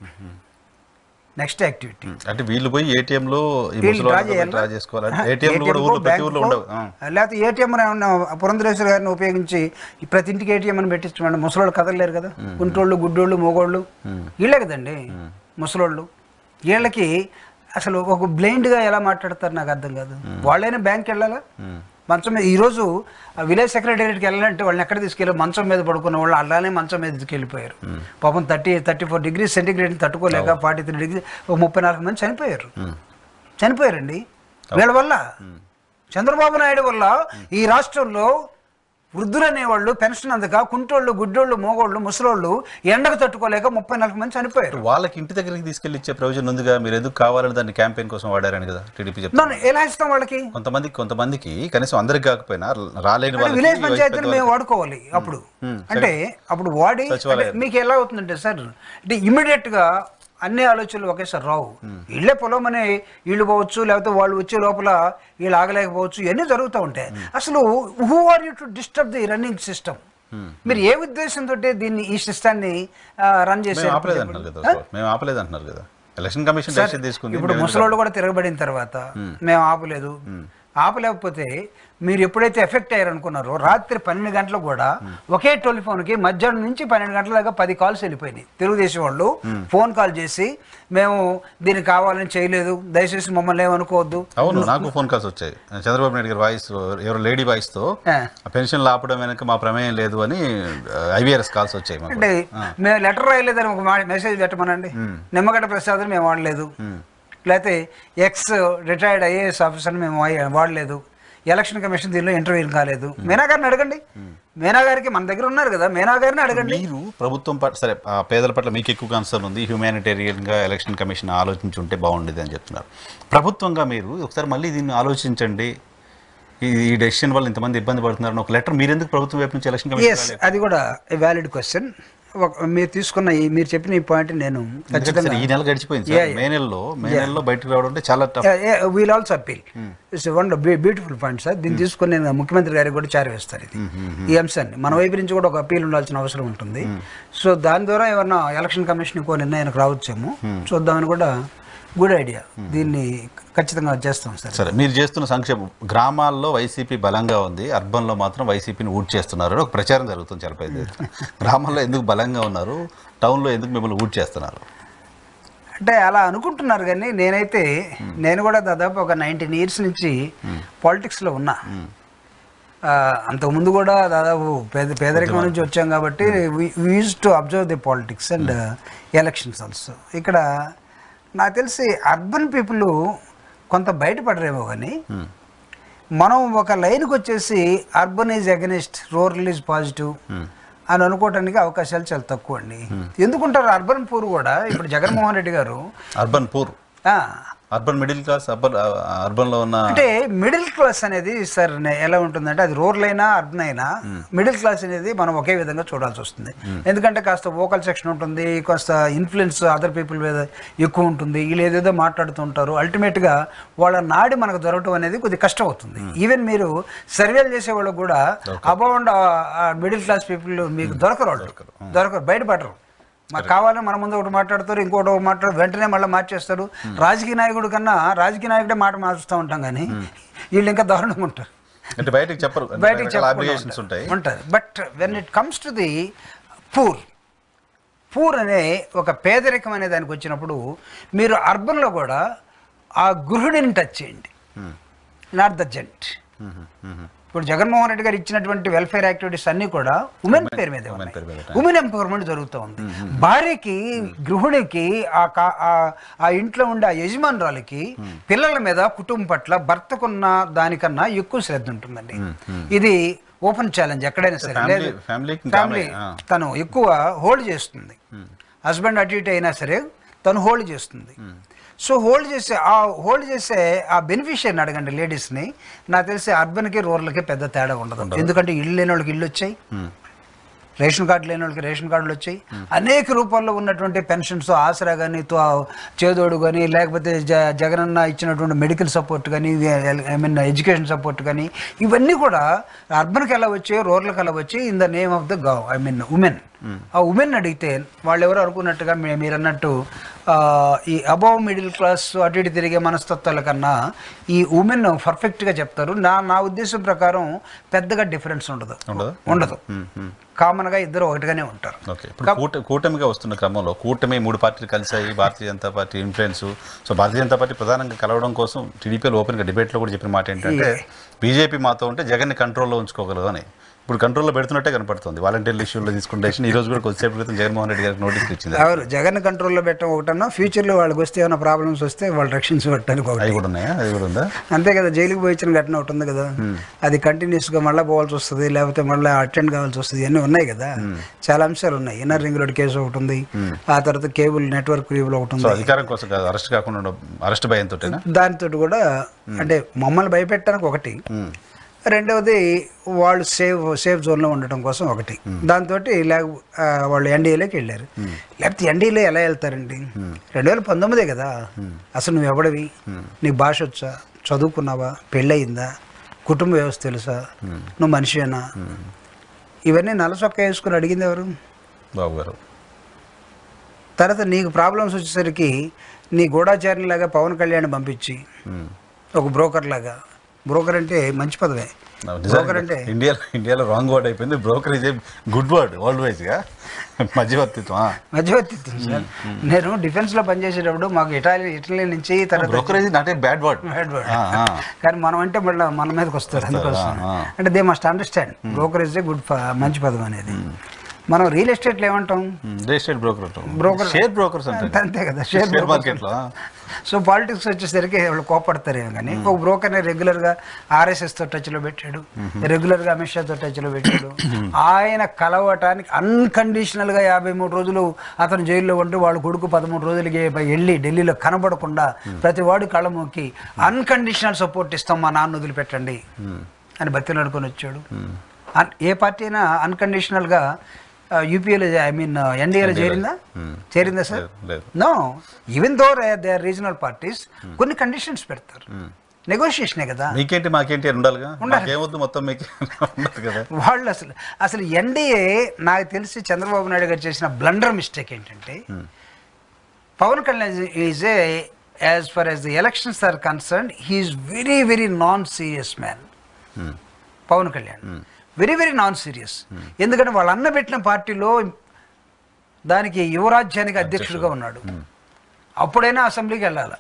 నెక్స్ట్ యాక్టివిటీ అంటే వీళ్ళు పోయి ATM లో ఈ వీళ్ళు ముసలి డ్రా వాళ్ళందరూ చేయాలా? డ్రా చేసుకోవాలి ఆహా, ఏటీఎం కూడా ATM ఊర్లో ప్రతి బ్యాంకుకో, ఊర్లో ఉండవు ఆ. లేకపోతే ఏటీఎం పురంధరేశ్వర గారిని ఉపయోగించి ఈ ప్రతి ఇంటికి ఏటీఎం అని పెట్టించమండి ముసలోళ్ళు కదలలేరు కదా గుంటోళ్ళు గుడ్డోళ్ళు మోగోళ్ళు వీళ్ళే కదండి ముసలోళ్ళు వీళ్ళకి అసలు ఒక బ్లైండ్గా ఎలా మాట్లాడతారు నాకు అర్థం కాదు వాళ్ళైనా బ్యాంక్కి వెళ్ళాలా మంచం మీద ఈరోజు విలేజ్ సెక్రటేరియట్కి వెళ్ళాలంటే వాళ్ళని ఎక్కడ తీసుకెళ్ళి మంచం మీద పడుకున్న వాళ్ళు అలానే మంచం మీద తీసుకెళ్ళిపోయారు పాపం థర్టీ థర్టీ ఫోర్ డిగ్రీ సెంటిగ్రేడ్ని తట్టుకోలేక ఫార్టీ త్రీ డిగ్రీ ఒక ముప్పై నాలుగు మంది చనిపోయారు చనిపోయారండి వీళ్ళ వల్ల చంద్రబాబు నాయుడు వల్ల ఈ రాష్ట్రంలో వృద్ధులు అనేవాళ్ళు పెన్షన్ అందక కుంటోళ్ళు గుడ్డోళ్ళు మోగోళ్ళు ముసలోళ్ళు ఎండకు తట్టుకోలేక ముప్పై నలభై మంది చనిపోయారు వాళ్ళకి ఇంటి దగ్గరికి తీసుకెళ్ళి ఇచ్చే ప్రయోజనం ఉందిగా మీరు ఎందుకు కావాలని దాన్ని క్యాంపెయిన్ కోసం వాడారని కదా టీడీపీ చెప్తారు నన్ను ఎలా ఇస్తాం వాళ్ళకి కొంతమంది కొంతమందికి కనీసం అందరికి కాకపోయినా రాలేని అంటే వాళ్ళకి విలేజ్ ఈ వయసు పంచాయతీని పెద్దవాళ్ళకి- మేము వాడుకోవాలి అప్పుడు అంటే అప్పుడు వాడి సచివాలయం. అంటే మీకు ఎలా అవుతుందంటే సార్ అంటే ఇమీడియట్ గా అన్ని ఆలోచనలు ఒకేసారి రావు ఇళ్ళే పొలం అనే వీళ్ళు పోవచ్చు లేకపోతే వాళ్ళు వచ్చే లోపల వీళ్ళు ఆగలేకపోవచ్చు ఇవన్నీ జరుగుతూ ఉంటాయి అసలు who are you to disturb the running system మీరు ఏ ఉద్దేశంతో దీన్ని ఈ సిస్టాన్ని రన్ మేము చేసే ఆపలేదు అంటున్నారు కదా సార్. మేము ఆపలేదు అంటున్నారు కదా ఎలక్షన్ కమిషన్ డెసిషన్ తీసుకుంది ఇప్పుడు మేము ముసలోళ్ళు కూడా తిరగబడిన తర్వాత మేము ఆపలేదు ఆపలేకపోతే మీరు ఎప్పుడైతే ఎఫెక్ట్ అయ్యారు అనుకున్నారో రాత్రి పన్నెండు గంటలకు కూడా ఒకే టెలిఫోన్కి మధ్యాహ్నం నుంచి పన్నెండు గంటల దాకా పది కాల్స్ వెళ్ళిపోయినాయి తెలుగుదేశం వాళ్ళు ఫోన్ కాల్ చేసి మేము దీనికి కావాలని చేయలేదు దయచేసి మమ్మల్ని ఏమనుకోవద్దు అవును నాకు ఫోన్ కాల్స్ వచ్చాయి చంద్రబాబు నాయుడు గారి వాయిస్ ఎవరో లేడీ వాయిస్ తో ఆ. ఆ పెన్షన్లు ఆపడం వెనక మా ప్రమేయం లేదు అని ఐవీఆర్ఎస్ కాల్స్ వచ్చాయి మాకు అంటే మేము లెటర్ రాయలేదని ఒక మా- మెసేజ్ పెట్టమనండి నిమ్మగడ్డ ప్రసాద్ మేము వాడలేదు లేకపోతే ఎక్స్ రిటైర్డ్ ఐఏఎస్ ఆఫీసర్ని మేము వాయ- వాడలేదు ఎలక్షన్ కమిషన్ దీనిలో ఇంటర్వ్యూ కాలేదు మీనా గారిని అడగండి మీనా గారికి మన దగ్గర ఉన్నారు కదా మీనా గారిని అడగండి మీరు ప్రభుత్వం పట్ల సరే ఆ పేదల పట్ల మీకు ఎక్కువ కన్సర్న్ ఉంది హ్యూమానిటేరియన్ గా ఎలక్షన్ కమిషన్ ఆలోచించి ఉంటే బాగుండేది అని చెప్తున్నారు ప్రభుత్వంగా మీరు ఒకసారి మళ్ళీ దీన్ని ఆలోచించండి ఈ ఈ డెసిషన్ వల్ల ఇంతమంది ఇబ్బంది పడుతున్నారని ఒక లెటర్ మీరు ఎందుకు ప్రభుత్వం వైపు నుంచి ఎలక్షన్ కమిషన్ ఎస్ అది కూడా వ్యాలిడ్ క్వశ్చన్ ఒక- మీరు తీసుకున్న ఈ మీరు చెప్పిన ఈ పాయింట్ నేను ఎందుకంటే ఖచ్చితంగా సరే ఈ నెల గడిచిపోయింది Yeah, సార్ yeah. మే నెలలో మే నెలలో బయటకు రావడం అంటే చాలా tough we'll also appeal it's one beautiful point sir దీన్ని తీసుకొని నేను ముఖ్యమంత్రి గారికి కూడా చేరవేస్తారు ఇది ఈ అంశాన్ని మన వైపు నుంచి కూడా ఒక అప్పీల్ ఉండాల్సిన అవసరం ఉంటుంది సో దాని ద్వారా ఏమన్నా ఎలక్షన్ కమిషన్ ఇంకో నిర్ణయానికి రావచ్చేమో చూద్దామని కూడా గుడ్ ఐడియా దీన్ని ఖచ్చితంగా చేస్తాం సార్ సరే మీరు చేస్తున్న సంక్షేమం గ్రామాల్లో వైసీపీ బలంగా ఉంది అర్బన్లో మాత్రం వైసీపీని ఊట్ చేస్తున్నారు అని ఒక ప్రచారం జరుగుతుంది చాలా పెద్ద ఎత్తున. గ్రామాల్లో ఎందుకు బలంగా ఉన్నారు టౌన్లో ఎందుకు మిమ్మల్ని ఊట్ చేస్తున్నారు అంటే అలా అనుకుంటున్నారు కానీ నేనైతే నేను కూడా దాదాపు ఒక నైన్టీన్ ఇయర్స్ నుంచి పాలిటిక్స్లో ఉన్నా ఆ, అంతకుముందు కూడా దాదాపు పేద పేదరికం నుంచి వచ్చాం కాబట్టి use to observe the politics and elections also ఇక్కడ నాకు తెలిసి అర్బన్ పీపుల్ కొంత బయటపడరేమో కానీ మనం ఒక లైన్కి వచ్చేసి urban is against rural is positive అని అనుకోవడానికి అవకాశాలు చాలా తక్కువ అండి ఎందుకుంటారు అర్బన్ పూర్ కూడా ఇప్పుడు Jaganmohan Reddy garu urban poor ah, urban middle class urban అర్బన్లో ఉన్న అంటే మిడిల్ క్లాస్ అనేది సార్ నే- ఎలా ఉంటుందంటే అది రూరల్ అయినా అర్బన్ అయినా మిడిల్ క్లాస్ అనేది మనం ఒకే విధంగా చూడాల్సి వస్తుంది ఎందుకంటే కాస్త వోకల్ సెక్షన్ ఉంటుంది కాస్త ఇన్ఫ్లుయెన్స్ అదర్ పీపుల్ మీద ఎక్కువ ఉంటుంది వీళ్ళు ఏదేదో మాట్లాడుతుంటారు అల్టిమేట్గా వాళ్ళ నాడి మనకు దొరకటం అనేది కొద్దిగా కష్టం అవుతుంది ఈవెన్ మీరు సర్వేలు చేసే వాళ్ళకు కూడా అబౌండ్ మిడిల్ క్లాస్ పీపుల్ మీకు దొరకరు వాళ్ళు దొరకరు బయటపడరు మాకు కావాలని మన ముందు ఒకటి మాట్లాడతారు ఇంకోటి ఒకటి మాట్లాడు వెంటనే మళ్ళీ మార్చేస్తారు రాజకీయ నాయకుడు కన్నా రాజకీయ నాయకుడే మాట మార్చుతూ ఉంటాం కానీ వీళ్ళు ఇంకా దారుణంగా ఉంటారు అంటే బయటకు చెప్పరు బయటికి అబ్లిగేషన్స్ ఉంటాయి ఉంటుంది but when it comes to the poor poor అనే ఒక పేదరికం అనే దానికి వచ్చినప్పుడు మీరు అర్బన్లో కూడా ఆ గృహిణిని టచ్ చేయండి నాట్ ద జెంట్ ఇప్పుడు జగన్మోహన్ రెడ్డి గారు ఇచ్చినటువంటి వెల్ఫేర్ యాక్టివిటీస్ అన్ని కూడా ఉమెన్ పేరు మీద women పేరు మీద ఉన్నాయి ఉమెన్ ఎంపవర్మెంట్ జరుగుతూ ఉంది భార్యకి గృహిణికి ఆ కా- ఆ- ఆ ఇంట్లో ఉండే ఆ యజమానురాలకి పిల్లల మీద కుటుంబం పట్ల భర్తకున్న దానికన్నా ఎక్కువ శ్రద్ధ ఉంటుందండి ఇది ఓపెన్ ఛాలెంజ్ ఎక్కడైనా సరే Family- లేదు family కి ఇంకా ఫ్యామిలీ ఆమె, ఆ. తను ఎక్కువ హోల్డ్ చేస్తుంది హస్బెండ్ అటు ఇటు అయినా సరే తను హోల్డ్ చేస్తుంది సో హోల్డ్ చేసే ఆ హోల్డ్ చేసే ఆ బెనిఫిషియర్ని అడగండి లేడీస్ని నాకు తెలిసి అర్బన్కి రూరల్కి పెద్ద తేడా ఉండదు ఎందుకంటే ఇల్లు లేని వాళ్ళకి ఇల్లు వచ్చాయి రేషన్ కార్డు లేని వాళ్ళకి రేషన్ కార్డులు వచ్చాయి అనేక రూపాల్లో ఉన్నటువంటి పెన్షన్స్ ఆసరా కానీ చేదోడు కానీ లేకపోతే జ జగనన్న ఇచ్చినటువంటి మెడికల్ సపోర్ట్ కానీ ఐ మీన్ ఎడ్యుకేషన్ సపోర్ట్ కానీ ఇవన్నీ కూడా అర్బన్కి ఎలా వచ్చాయో రూరల్కి ఎలా వచ్చాయి in the name of the gov I mean women ah women అడిగితే వాళ్ళు ఎవరు అనుకున్నట్టుగా మీ- మీరు అన్నట్టు ఆ, ఈ అబౌవ్ మిడిల్ క్లాస్ అటు ఇటు తిరిగే మనస్తత్వాల కన్నా ఈ ఉమెన్ పర్ఫెక్ట్గా చెప్తారు నా నా ఉద్దేశం ప్రకారం పెద్దగా డిఫరెన్స్ ఉండదు ఉండదా? ఉండదు కామన్గా ఇద్దరు ఒకటిగానే ఉంటారు ఓకే ఇప్పుడు కూట కూటమిగా వస్తున్న క్రమంలో కూటమి మూడు పార్టీలు కలిసాయి భారతీయ జనతా పార్టీ ఇన్ఫ్లుయెన్స్ సో భారతీయ జనతా పార్టీ ప్రధానంగా కలవడం కోసం టీడీపీలో ఓపెన్గా డిబేట్లో కూడా చెప్పిన మాట ఏంటంటే బీజేపీ మాతో ఉంటే జగన్ని కంట్రోల్లో ఉంచుకోగలదు అని ఇప్పుడు కంట్రోల్లో పెడుతున్నట్టే కనపడుతుంది వాలంటీర్ ఇష్యూలో తీసుకున్న డెసిషన్ ఈ రోజు కూడా కొద్దిసేపు క్రితం జగన్మోహన్ రెడ్డి గారికి నోటీస్ ఇచ్చింది ఎవరు జగన్ కంట్రోల్లో పెట్టడం ఒకటన్నా ఫ్యూచర్లో వాళ్ళకి వస్తే ఏమైనా ప్రాబ్లమ్స్ వస్తే వాళ్ళు రక్షించబట్టడానికి ఒకటి అవి కూడా ఉన్నాయా అది కూడా ఉందా అంతే కదా జైలుకి పోయి ఇచ్చిన ఘటన ఒకటి ఉంది కదా అది కంటిన్యూస్గా మళ్ళీ పోవాల్సి వస్తుంది లేకపోతే మళ్ళీ అటెండ్ కావాల్సి వస్తుంది ఇవన్నీ ఉన్నాయి కదా చాలా అంశాలు ఉన్నాయి ఇన్నర్ రింగ్ రోడ్ కేసు ఒకటి ఉంది ఆ తర్వాత కేబుల్ నెట్వర్క్ రివ్యూలో ఒకటి సో ఉంది అధికారం కోసం కాదు అరెస్ట్ కాకుండా అరెస్ట్ భయంతోటేనా దానితో కూడా అంటే మమ్మల్ని భయపెట్టడానికి ఒకటి రెండవది వాళ్ళు సేఫ్ సేఫ్ జోన్లో ఉండటం కోసం ఒకటి దాంతో లేక ఆ, వాళ్ళు ఎన్డీఏలోకి వెళ్ళారు లేకపోతే ఎన్డీఏలో ఎలా వెళ్తారండి రెండు వేల పంతొమ్మిదే కదా అసలు నువ్వు ఎవడవి నీకు భాష వచ్చా చదువుకున్నావా పెళ్ళయిందా కుటుంబ వ్యవస్థ తెలుసా నువ్వు మనిషివేనా ఇవన్నీ నలసొక్క వేసుకుని అడిగింది ఎవరు బాబు గారు తర్వాత నీకు ప్రాబ్లమ్స్ వచ్చేసరికి నీ గూఢాచారిలాగా పవన్ కళ్యాణ్ పంపించి ఉమ్. ఒక బ్రోకర్ లాగా బ్రోకర్ అంటే మంచి పదవే బ్రోకర్ అంటే ఇండియాలో ఇండియాలో రాంగ్ వర్డ్ అయిపోయింది broker is a good word world wise గా మధ్యవర్తిత్వం మధ్యవర్తిత్వం సార్ నేను డిఫెన్స్ లో పనిచేసేటప్పుడు మాకు ఇటాలీ ఇటలీ నుంచి తర్వాత brokerage not a bad word Bad word. కానీ మనం అంటే మళ్ళీ మన మీదకి వస్తారు అందుకోసం ఆ, ఆ. అంటే they must understand broker is a good మంచి పదం అనేది మనం రియల్ ఎస్టేట్లో ఏమంటాం registered broker Broker. Share brokers అంటే అంతే కదా షేర్ షేర్ మార్కెట్ లో సో పాలిటిక్స్ వచ్చేసరికి వాళ్ళు కోపడతారేమో కానీ ఒక బ్రోకర్ని రెగ్యులర్గా ఆర్ఎస్ఎస్తో టచ్లో పెట్టాడు రెగ్యులర్గా అమిత్ షాతో టచ్లో పెట్టాడు ఆయన కలవటానికి అన్కండిషనల్గా యాభై మూడు రోజులు అతను జైల్లో ఉంటూ వాళ్ళ కొడుకు పదమూడు రోజులకి వెళ్ళి ఢిల్లీలో కనబడకుండా ప్రతి వాడు కళ్ళ మొక్కి అన్కండిషనల్ సపోర్ట్ ఇస్తాం మా నాన్న వదిలిపెట్టండి అని బతిలాడుకొని వచ్చాడు అన్- ఏ పార్టీ అయినా అన్కండిషనల్గా యూపీఏలో ఐ మీన్ ఎన్డీఏలో చేరిందా Hmm. చేరిందా సార్ లేదు, లేదు no even though they are regional parties కొన్ని కండిషన్స్ పెడతారు నెగోషియేషనే కదా మీకేంటి మాకేంటి అని ఉండాలిగా మాకేమొద్దు మొత్తం మీకు ఉండదు కదా వాళ్ళు అసలు అసలు ఎన్డీఏ నాకు తెలిసి చంద్రబాబు నాయుడు గారు చేసిన బ్లండర్ మిస్టేక్ ఏంటంటే Pawan Kalyan is a as far as the elections are concern he's very very non serious man Hmm. Pawan Kalyan very very non serious ఎందుకంటే వాళ్ళ అన్న పెట్టిన పార్టీలో దానికి యువరాజ్యానికి అధ్యక్షుడిగా ఉన్నాడు అప్పుడైనా అసెంబ్లీకి వెళ్ళాలి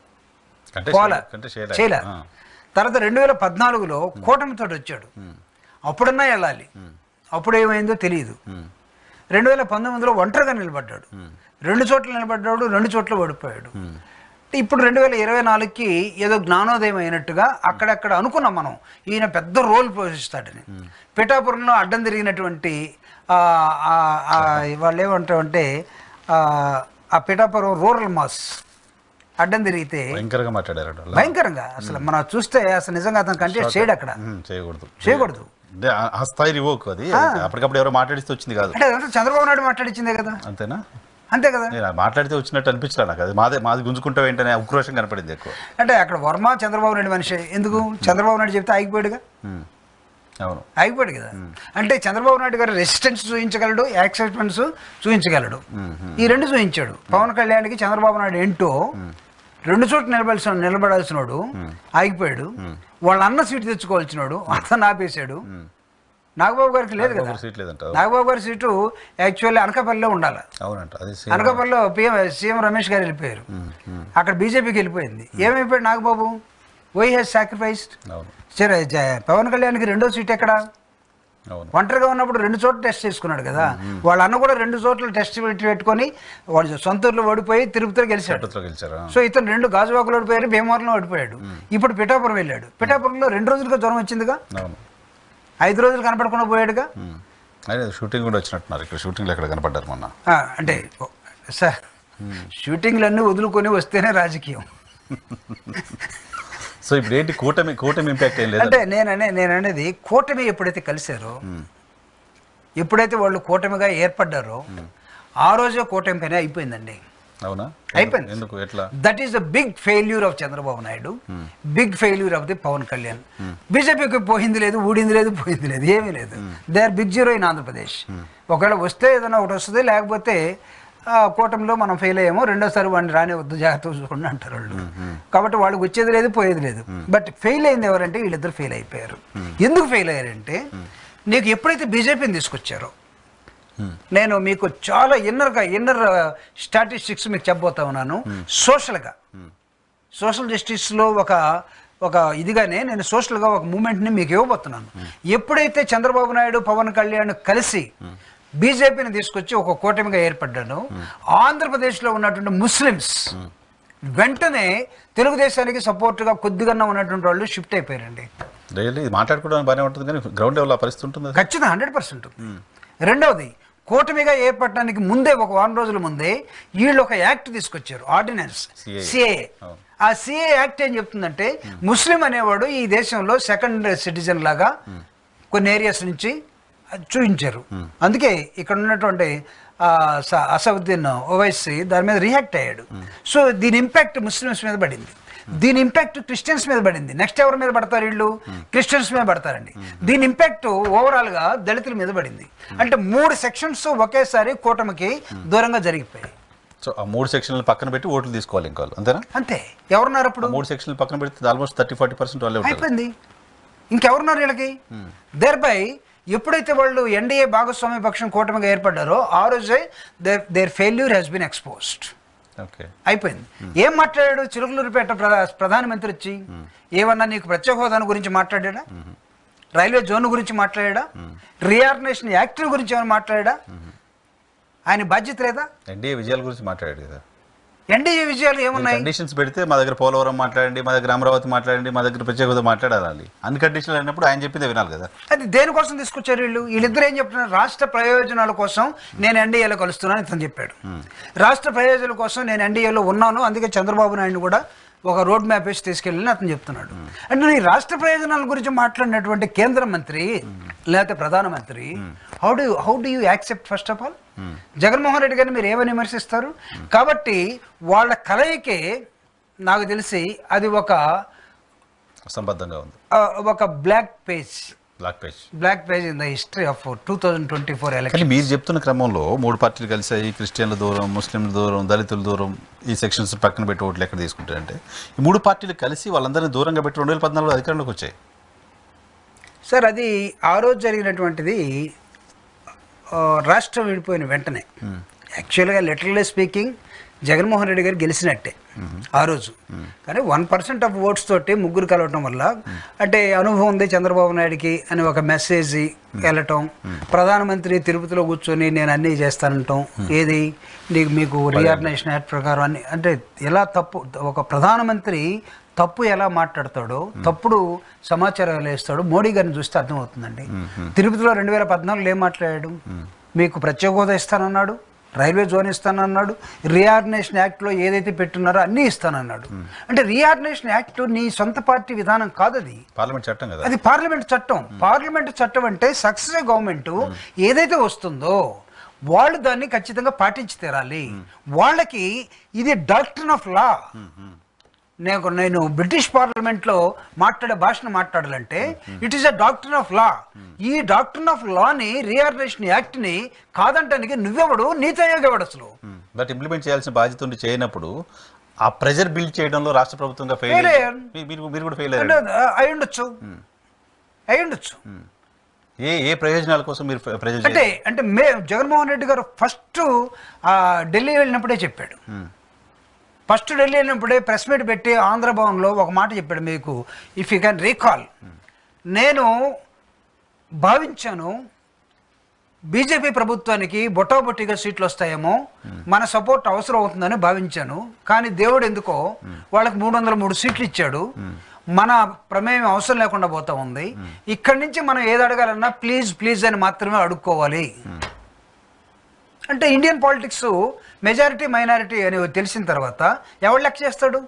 అంటే పోలా అంటే చేయలే. చేయలే ఆ. తర్వాత రెండు వేల పద్నాలుగులో కూటమితో వచ్చాడు అప్పుడన్నా వెళ్ళాలి అప్పుడు ఏమైందో తెలియదు రెండు వేల పంతొమ్మిదిలో ఒంటరిగా నిలబడ్డాడు రెండు చోట్ల నిలబడ్డాడు రెండు చోట్ల ఓడిపోయాడు ఇప్పుడు రెండు వేల ఇరవై నాలుగుకి ఏదో జ్ఞానోదయం అయినట్టుగా అక్కడక్కడ అనుకున్నాం మనం ఈయన పెద్ద రోల్ పోషిస్తాడని పిఠాపురంలో అడ్డం తిరిగినటువంటి ఆ, ఆ, ఆ, వాళ్ళు ఏమంటారంటే ఆ, ఆ పిఠాపురం రూరల్ మాస్ అడ్డం తిరిగితే భయంకరంగా మాట్లాడారు వాళ్ళు. భయంకరంగా అసలు మనం చూస్తే అసలు నిజంగా అతను కంటెస్ట్ చేయడు అక్కడ ఉమ్, చేయకూడదు చేయకూడదు అంటే ఆ- ఆ స్థాయి రివోక్ అది అప్పటికప్పుడు ఎవరో మాట్లాడిస్తే వచ్చింది కాదు అంటే అదంతా చంద్రబాబు నాయుడు మాట్లాడించిందే కదా అంతేనా అంతే కదా నేను మాట్లాడితే వచ్చినట్టు అనిపించలే నాకు అది మాదే మాది గుంజుకుంటావు ఏంటనే ఉక్రోషం కనపడింది ఎక్కువ అంటే అక్కడ వర్మ చంద్రబాబు నాయుడు మనిషి ఎందుకు చంద్రబాబు నాయుడు చెప్తే ఆగిపోయాడుగా ఉమ్, అవును ఆగిపోయాడు కదా అంటే చంద్రబాబు నాయుడు గారు రెసిస్టెన్స్ చూపించగలడు యాక్సెప్టెన్స్ చూపించగలడు ఈ రెండు చూపించాడు పవన్ కళ్యాణ్కి చంద్రబాబు నాయుడు ఏంటో రెండు చోట్ల నిలబడాల్సిన నిలబడాల్సినోడు ఆగిపోయాడు వాళ్ళ అన్న సీటు తెచ్చుకోవాల్సినోడు అతను ఆపేశాడు నాగబాబు గారికి లేదు కదా ఒక సీట్ లేదంట నాగబాబు గారి సీటు యాక్చువల్లీ అనకాపల్లిలో ఉండాలి అవునంట అది సేమ్. అనకాపల్లిలో పిఎం సీఎం రమేష్ గారు వెళ్ళిపోయారు అక్కడ బీజేపీకి వెళ్ళిపోయింది ఏమైపోయాడు నాగబాబు వై హ్యాస్ సాక్రిఫైస్డ్ అవును సరే జ- పవన్ కళ్యాణ్కి రెండో సీట్ ఎక్కడ అవును ఒంటరిగా ఉన్నప్పుడు రెండు చోట్ల టెస్ట్ చేసుకున్నాడు కదా వాళ్ళ అన్న కూడా రెండు చోట్ల టెస్ట్ పెట్టి పెట్టుకొని వాడు సొంత ఊర్లో ఓడిపోయి తిరుపతిలో గెలిచాడు తిరుపతిలో గెలిచారా సో ఇతను రెండు గాజువాకలో ఓడిపోయారు భీమవరంలో ఓడిపోయాడు ఇప్పుడు పిఠాపురం వెళ్ళాడు పిఠాపురంలో రెండు రోజులుగా జ్వరం వచ్చిందిగా అవును ఐదు రోజులు కనపడకుండా పోయాడుగా ఉమ్. అదే షూటింగ్ కూడా వచ్చినట్టున్నారు ఇక్కడ షూటింగ్లో ఎక్కడ కనపడ్డారు మొన్న ఆ, అంటే ఓ, సార్ షూటింగ్లన్నీ వదులుకొని వస్తేనే రాజకీయం సో ఇప్పుడు ఏంటి కూటమి కూటమి ఇంపాక్ట్ ఏం లేదు అంటే నేననే నేను అనేది కూటమి ఎప్పుడైతే కలిశారో ఎప్పుడైతే వాళ్ళు కూటమిగా ఏర్పడ్డారో ఆ రోజే కూటమి పని అయిపోయిందండి అవునా అయిపోయింది. ఎందుకు ఎట్లా that is the big failure of Chandrababu Naidu big failure of the Pawan Kalyan బీజేపీకి పోయింది లేదు ఊడింది లేదు పోయింది లేదు ఏమీ లేదు they are big zero in Andhra Pradesh ఒకవేళ వస్తే ఏదైనా ఒకటి వస్తుంది లేకపోతే ఆ, కూటమిలో మనం ఫెయిల్ అయ్యామో రెండోసారి వాడిని రాని వద్దు జాగ్రత్త చూసుకోండి అంటారు వాళ్ళు కాబట్టి వాళ్ళకి వచ్చేది లేదు పోయేది లేదు బట్ ఫెయిల్ అయింది ఎవరంటే వీళ్ళిద్దరు ఫెయిల్ అయిపోయారు ఎందుకు ఫెయిల్ అయ్యారంటే నీకు ఎప్పుడైతే బీజేపీని తీసుకొచ్చారో నేను మీకు చాలా ఇన్నర్గా ఇన్నర్ స్టాటిస్టిక్స్ మీకు చెప్పబోతా ఉన్నాను సోషల్గా సోషల్ జస్టిస్లో ఒక ఒక ఇదిగానే నేను సోషల్గా ఒక మూమెంట్ని మీకు ఇవ్వబోతున్నాను ఎప్పుడైతే చంద్రబాబు నాయుడు పవన్ కళ్యాణ్ కలిసి బీజేపీని తీసుకొచ్చి ఒక కూటమిగా ఏర్పడ్డాను ఆంధ్రప్రదేశ్లో ఉన్నటువంటి ముస్లిమ్స్ వెంటనే తెలుగుదేశానికి సపోర్ట్గా కొద్దిగా ఉన్నటువంటి వాళ్ళు షిఫ్ట్ అయిపోయారండి డైలీ మాట్లాడుకోవడానికి బాగానే ఉంటుంది కానీ గ్రౌండ్ లెవెల్ ఆ పరిస్థితి ఉంటుంది ఖచ్చితంగా హండ్రెడ్ పర్సెంట్ రెండవది కూటమిగా ఏర్పడటానికి ముందే ఒక వారం రోజుల ముందే వీళ్ళు ఒక యాక్ట్ తీసుకొచ్చారు ఆర్డినెన్స్ CAA. సిఏ అవును. ఆ సిఏ యాక్ట్ ఏం చెప్తుందంటే ముస్లిం అనేవాడు ఈ దేశంలో సెకండ్ సిటిజన్ లాగా కొన్ని ఏరియాస్ నుంచి అది చూపించారు అందుకే ఇక్కడ ఉన్నటువంటి ఆ, స- అసదుద్దీన్ ఓవైసీ దాని మీద రియాక్ట్ అయ్యాడు సో దీని ఇంపాక్ట్ ముస్లిమ్స్ మీద పడింది దీని ఇంపాక్ట్ క్రిస్టియన్స్ మీద పడింది నెక్స్ట్ ఎవరి మీద పడతారు వీళ్ళు క్రిస్టియన్స్ మీద పడతారండి దీని ఇంపాక్ట్ ఓవరాల్ గా దళితుల మీద పడింది అంటే మూడు సెక్షన్స్ ఒకేసారి కూటమికి దూరంగా జరిగిపోయాయి సో ఆ మూడు సెక్షన్లు పక్కన పెట్టి ఓట్లు తీసుకోవాలి ఇంకా వాళ్ళు అంతేనా అంతే ఎవరున్నారు అప్పుడు ఆ మూడు సెక్షన్లు పక్కన పెడితే ఆల్మోస్ట్ థర్టీ ఫార్టీ పర్సెంట్ వాళ్ళే ఉంటారు అయిపోయింది ఇంకెవరున్నారు వీళ్ళకి దేర్ బై ఎప్పుడైతే వాళ్ళు ఎన్డీఏ భాగస్వామ్య పక్షం కూటమిగా ఏర్పడ్డారో ఆ రోజే there there failure has been exposed okay అయిపోయింది ఏం మాట్లాడాడు చిలుకలూరిపేట ప్రధా ప్రధానమంత్రి వచ్చి ఏమన్నా నీకు ప్రత్యేక హోదాను గురించి మాట్లాడాడా రైల్వే జోన్ గురించి మాట్లాడా రీఆర్గనైజేషన్ యాక్ట్ గురించి ఏమైనా మాట్లాడా ఆయన బాధ్యత లేదా ఎన్డీఏ విజయాల గురించి మాట్లాడాడు కదా ఎన్డీఏ విజయాలు ఏమున్నాయి కండిషన్స్ పెడితే మా దగ్గర పోలవరం మాట్లాడండి మా దగ్గర అమరావతి మాట్లాడండి మా దగ్గర ప్రత్యేక హోదా మాట్లాడాలి అన్ని కండిషన్లు అయినప్పుడు ఆయన చెప్పిందే వినాలి కదా అది దేనికోసం తీసుకొచ్చారు వీళ్ళు వీళ్ళిద్దరు ఏం చెప్తున్నారు రాష్ట్ర ప్రయోజనాల కోసం నేను ఎన్డీఏలో కలుస్తున్నాను ఇతను చెప్పాడు రాష్ట్ర ప్రయోజనాల కోసం నేను ఎన్డీఏలో ఉన్నాను అందుకే చంద్రబాబు నాయుడు కూడా ఒక రోడ్ మ్యాప్ వేసి తీసుకెళ్ళి అతను చెప్తున్నాడు అంటే ఈ రాష్ట్ర ప్రయోజనాల గురించి మాట్లాడినటువంటి కేంద్ర మంత్రి లేకపోతే ప్రధానమంత్రి how do how do you accept first of all Jaganmohan Reddy గారిని మీరు ఏమని విమర్శిస్తారు కాబట్టి వాళ్ళ కలయికే నాకు తెలిసి అది ఒక అసంబద్ధంగా ఉంది ఆ, ఒక black page black page black page in the history of two thousand twenty four election కానీ మీరు చెప్తున్న క్రమంలో మూడు పార్టీలు కలిసాయి క్రిస్టియన్ల దూరం ముస్లింల దూరం దళితుల దూరం ఈ సెక్షన్స్ పక్కన పెట్టి ఓట్లు ఎక్కడ తీసుకుంటారంటే ఈ మూడు పార్టీలు కలిసి వాళ్ళందరినీ దూరంగా పెట్టి రెండు వేల పద్నాలుగులో అధికారంలోకి వచ్చాయి సార్ అది ఆ రోజు జరిగినటువంటిది ఆ, రాష్ట్రం విడిపోయిన వెంటనే యాక్చువల్గా లిటరల్లీ స్పీకింగ్ జగన్మోహన్ రెడ్డి గారు గెలిచినట్టే ఆ రోజు కానీ వన్ పర్సెంట్ ఆఫ్ ఓట్స్ తోటి ముగ్గురు కలవటం వల్ల అంటే అనుభవం ఉంది చంద్రబాబు నాయుడుకి అని ఒక మెసేజ్ వెళ్ళటం ప్రధానమంత్రి తిరుపతిలో కూర్చొని నేను అన్నీ చేస్తానంటాం ఏది నీకు మీకు రియార్నేషన్ యాక్ట్ ప్రకారం అన్ని అంటే ఎలా తప్పు ఒక ప్రధానమంత్రి తప్పు ఎలా మాట్లాడతాడో తప్పుడు సమాచారాలు వేస్తాడో మోడీ గారిని చూస్తే అర్థమవుతుందండి తిరుపతిలో రెండు వేల పద్నాలుగులో ఏం మాట్లాడాడు మీకు ప్రత్యేక హోదా ఇస్తానన్నాడు రైల్వే జోన్ ఇస్తానన్నాడు రీఆర్గనైజేషన్ యాక్ట్లో ఏదైతే పెట్టున్నారో అన్నీ ఇస్తానన్నాడు అంటే రీఆర్గనైజేషన్ యాక్ట్ నీ సొంత పార్టీ విధానం కాదు అది పార్లమెంట్ చట్టం కదా అది పార్లమెంట్ చట్టం పార్లమెంట్ చట్టం అంటే సక్సెస్ గవర్నమెంట్ ఏదైతే వస్తుందో వాళ్ళు దాన్ని ఖచ్చితంగా పాటించి తీరాలి వాళ్ళకి ఇది డాక్టర్ ఆఫ్ లా నేను నేను బ్రిటిష్ పార్లమెంట్లో మాట్లాడే భాషను మాట్లాడాలంటే it is a doctor of law ఈ డాక్టర్ ఆఫ్ లాని రీఆర్గనైజేషన్ యాక్ట్ని కాదంటానికి నువ్వెవడు నీతి ఆయోగ్ ఎవడు అసలు బట్ ఇంప్లిమెంట్ చేయాల్సిన బాధ్యత ఉండి చేయనప్పుడు ఆ ప్రెజర్ బిల్డ్ చేయడంలో రాష్ట్ర ప్రభుత్వంగా ఫెయిల్ Fail అయ్యారు. మీరు మీరు కూడా ఫెయిల్ అంటే అయ్యారు అయి ఉండొచ్చు అయి ఉండొచ్చు ఏ ఏ ప్రయోజనాల కోసం మీరు ప్రెజర్ అంటే అంటే మే జగన్మోహన్ రెడ్డి గారు ఫస్ట్ ఢిల్లీ వెళ్ళినప్పుడే చెప్పాడు ఫస్ట్ ఢిల్లీ వెళ్ళినప్పుడే ప్రెస్ మీట్ పెట్టి ఆంధ్ర భవన్లో ఒక మాట చెప్పాడు మీకు ఇఫ్ యూ కెన్ రీకాల్ నేను భావించాను బీజేపీ ప్రభుత్వానికి బొటాబొట్టిగా సీట్లు వస్తాయేమో మన సపోర్ట్ అవసరం అవుతుందని భావించాను కానీ దేవుడు ఎందుకో వాళ్ళకి మూడు వందల మూడు సీట్లు ఇచ్చాడు మన ప్రమేయం అవసరం లేకుండా పోతా ఉంది ఇక్కడి నుంచి మనం ఏది అడగాలన్నా ప్లీజ్ ప్లీజ్ అని మాత్రమే అడుక్కోవాలి అంటే ఇండియన్ పాలిటిక్స్ మెజారిటీ మైనారిటీ అని తెలిసిన తర్వాత ఎవరు లెక్క చేస్తాడు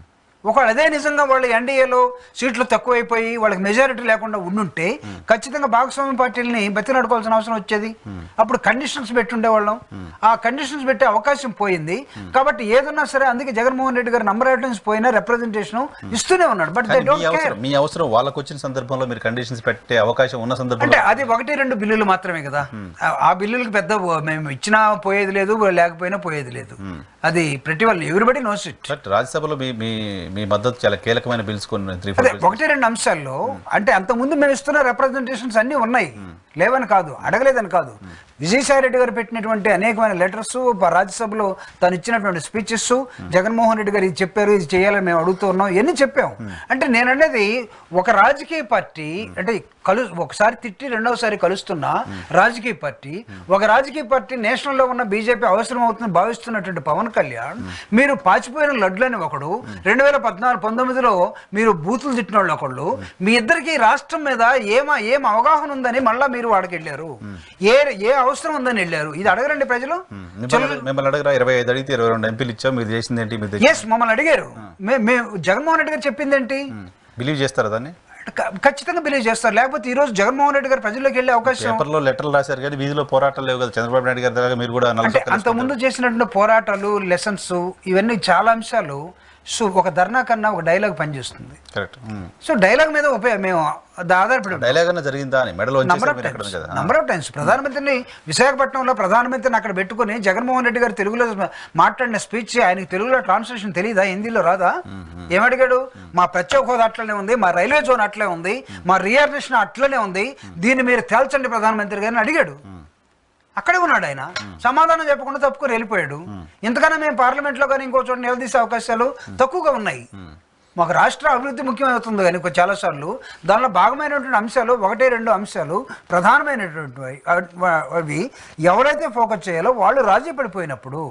ఒకవేళ అదే నిజంగా వాళ్ళు ఎన్డీఏలో సీట్లు తక్కువైపోయి వాళ్ళకి మెజారిటీ లేకుండా ఉండుంటే ఖచ్చితంగా భాగస్వామ్య పార్టీలని బతిలాడుకోవాల్సిన అవసరం వచ్చేది అప్పుడు కండిషన్స్ పెట్టి ఉండేవాళ్ళం ఆ కండిషన్స్ పెట్టే అవకాశం పోయింది కాబట్టి ఏదన్నా సరే అందుకే జగన్మోహన్ రెడ్డి గారు నంబర్ ఐటమ్స్ పోయినా రిప్రజెంటేషన్ ఇస్తూనే ఉన్నాడు బట్ దే కానీ మీ డోంట్ కేర్ అవసరం మీ అవసరం వాళ్ళకు వచ్చిన సందర్భంలో మీరు కండిషన్స్ పెట్టే అవకాశం ఉన్న సందర్భంలో అంటే అది ఒకటి రెండు బిల్లులు మాత్రమే కదా ఆ- ఆ బిల్లులకు పెద్ద మేము ఇచ్చినా పోయేది లేదు లేకపోయినా పోయేది లేదు అది ప్రతి వాళ్ళు ఎవ్రీబడి నోస్ ఇట్ బట్ రాజ్యసభలో మీ మీ మీ మద్దతు చాలా కీలకమైన బిల్స్ కొన్ని త్రీ అదే ఫోర్ ఒకటి రెండు అంశాల్లో అంటే అంత ముందు మేము ఇస్తున్న రిప్రజెంటేషన్స్ అన్నీ ఉన్నాయి లేవని కాదు అడగలేదని కాదు విజయసాయి రెడ్డి గారు పెట్టినటువంటి అనేకమైన లెటర్స్ రాజ్యసభలో తను ఇచ్చినటువంటి స్పీచెస్ జగన్మోహన్ రెడ్డి గారు ఇది చెప్పారు ఇది చేయాలని మేము అడుగుతూ ఉన్నాం ఇవన్నీ చెప్పాం అంటే నేను అనేది ఒక రాజకీయ పార్టీ అంటే కలు ఒకసారి తిట్టి రెండవసారి కలుస్తున్న రాజకీయ పార్టీ ఒక రాజకీయ పార్టీ నేషనల్లో ఉన్న బీజేపీ అవసరం అవుతుందని భావిస్తున్నటువంటి పవన్ కళ్యాణ్ మీరు పాచిపోయిన లడ్లని ఒకడు రెండు వేల పద్నాలుగు పంతొమ్మిదిలో మీరు బూతులు తిట్టిన వాళ్ళు ఒకళ్ళు మీ ఇద్దరికి రాష్ట్రం మీద ఏమ ఏం అవగాహన ఉందని మళ్ళా మీరు వాడికి వెళ్ళారు ఏ ఏ అవసరం ఉందని వెళ్ళారు ఇది అడగరండి ప్రజలు మిమ్మల్ని మిమ్మల్ని అడగరా ఇరవై ఐదు అడిగితే ఇరవై రెండు ఎంపీలు ఇచ్చాం మీరు చేసింది ఏంటి మీరు ఎస్ మమ్మల్ని అడిగారు మే- మేము జగన్మోహన్ రెడ్డి గారు చెప్పింది ఏంటి బిలీవ్ చేస్తారా దాన్ని క- ఖచ్చితంగా బిలీవ్ చేస్తారు లేకపోతే ఈ రోజు జగన్మోహన్ రెడ్డి గారు ప్రజల్లోకి వెళ్ళే అవకాశం పేపర్లో లెటర్లు రాశారు కానీ వీధిలో పోరాటాలు లేవు కదా చంద్రబాబు నాయుడు గారి దగ్గర మీరు కూడా అంటే నలభై అంత ముందు చేసినటువంటి పోరాటాలు లెసన్స్ ఇవన్నీ చాలా అంశాలు సో ఒక ధర్నా కన్నా ఒక డైలాగ్ పనిచేస్తుంది కరెక్ట్ సో డైలాగ్ మీద ఉపయోగ మేము అది ఆధారపడి ఉంటాం. డైలాగ్ అన్న జరిగిందా అని మెడలో నంబర్ వచ్చేసి ఆఫ్ మీరు ఎక్కడ టైమ్స్ కదా నంబర్ ఆఫ్ టైమ్స్ ప్రధానమంత్రిని విశాఖపట్నంలో ప్రధానమంత్రిని అక్కడ పెట్టుకొని జగన్మోహన్ రెడ్డి గారు తెలుగులో మాట్లాడిన స్పీచ్ ఆయనకి తెలుగులో ట్రాన్స్లేషన్ తెలియదా హిందీలో రాదా ఏమడిగాడు మా ప్రత్యేక హోదా అట్లనే ఉంది మా రైల్వే జోన్ అట్లే ఉంది మా రియార్నేషన్ అట్లనే ఉంది దీన్ని మీరు తేల్చండి ప్రధానమంత్రి గారిని అడిగాడు అక్కడే ఉన్నాడు ఆయన సమాధానం చెప్పకుండా తప్పుకొని వెళ్ళిపోయాడు ఇంతకన్నా మేము పార్లమెంట్లో కానీ ఇంకో చోట నిలదీసే అవకాశాలు తక్కువగా ఉన్నాయి మాకు రాష్ట్ర అభివృద్ధి ముఖ్యమవుతుంది కానీ కొ- చాలాసార్లు దానిలో భాగమైనటువంటి అంశాలు ఒకటే రెండు అంశాలు ప్రధానమైనటువంటి అవి ఎవరైతే ఫోకస్ చేయాలో వాళ్ళు రాజీ పడిపోయినప్పుడు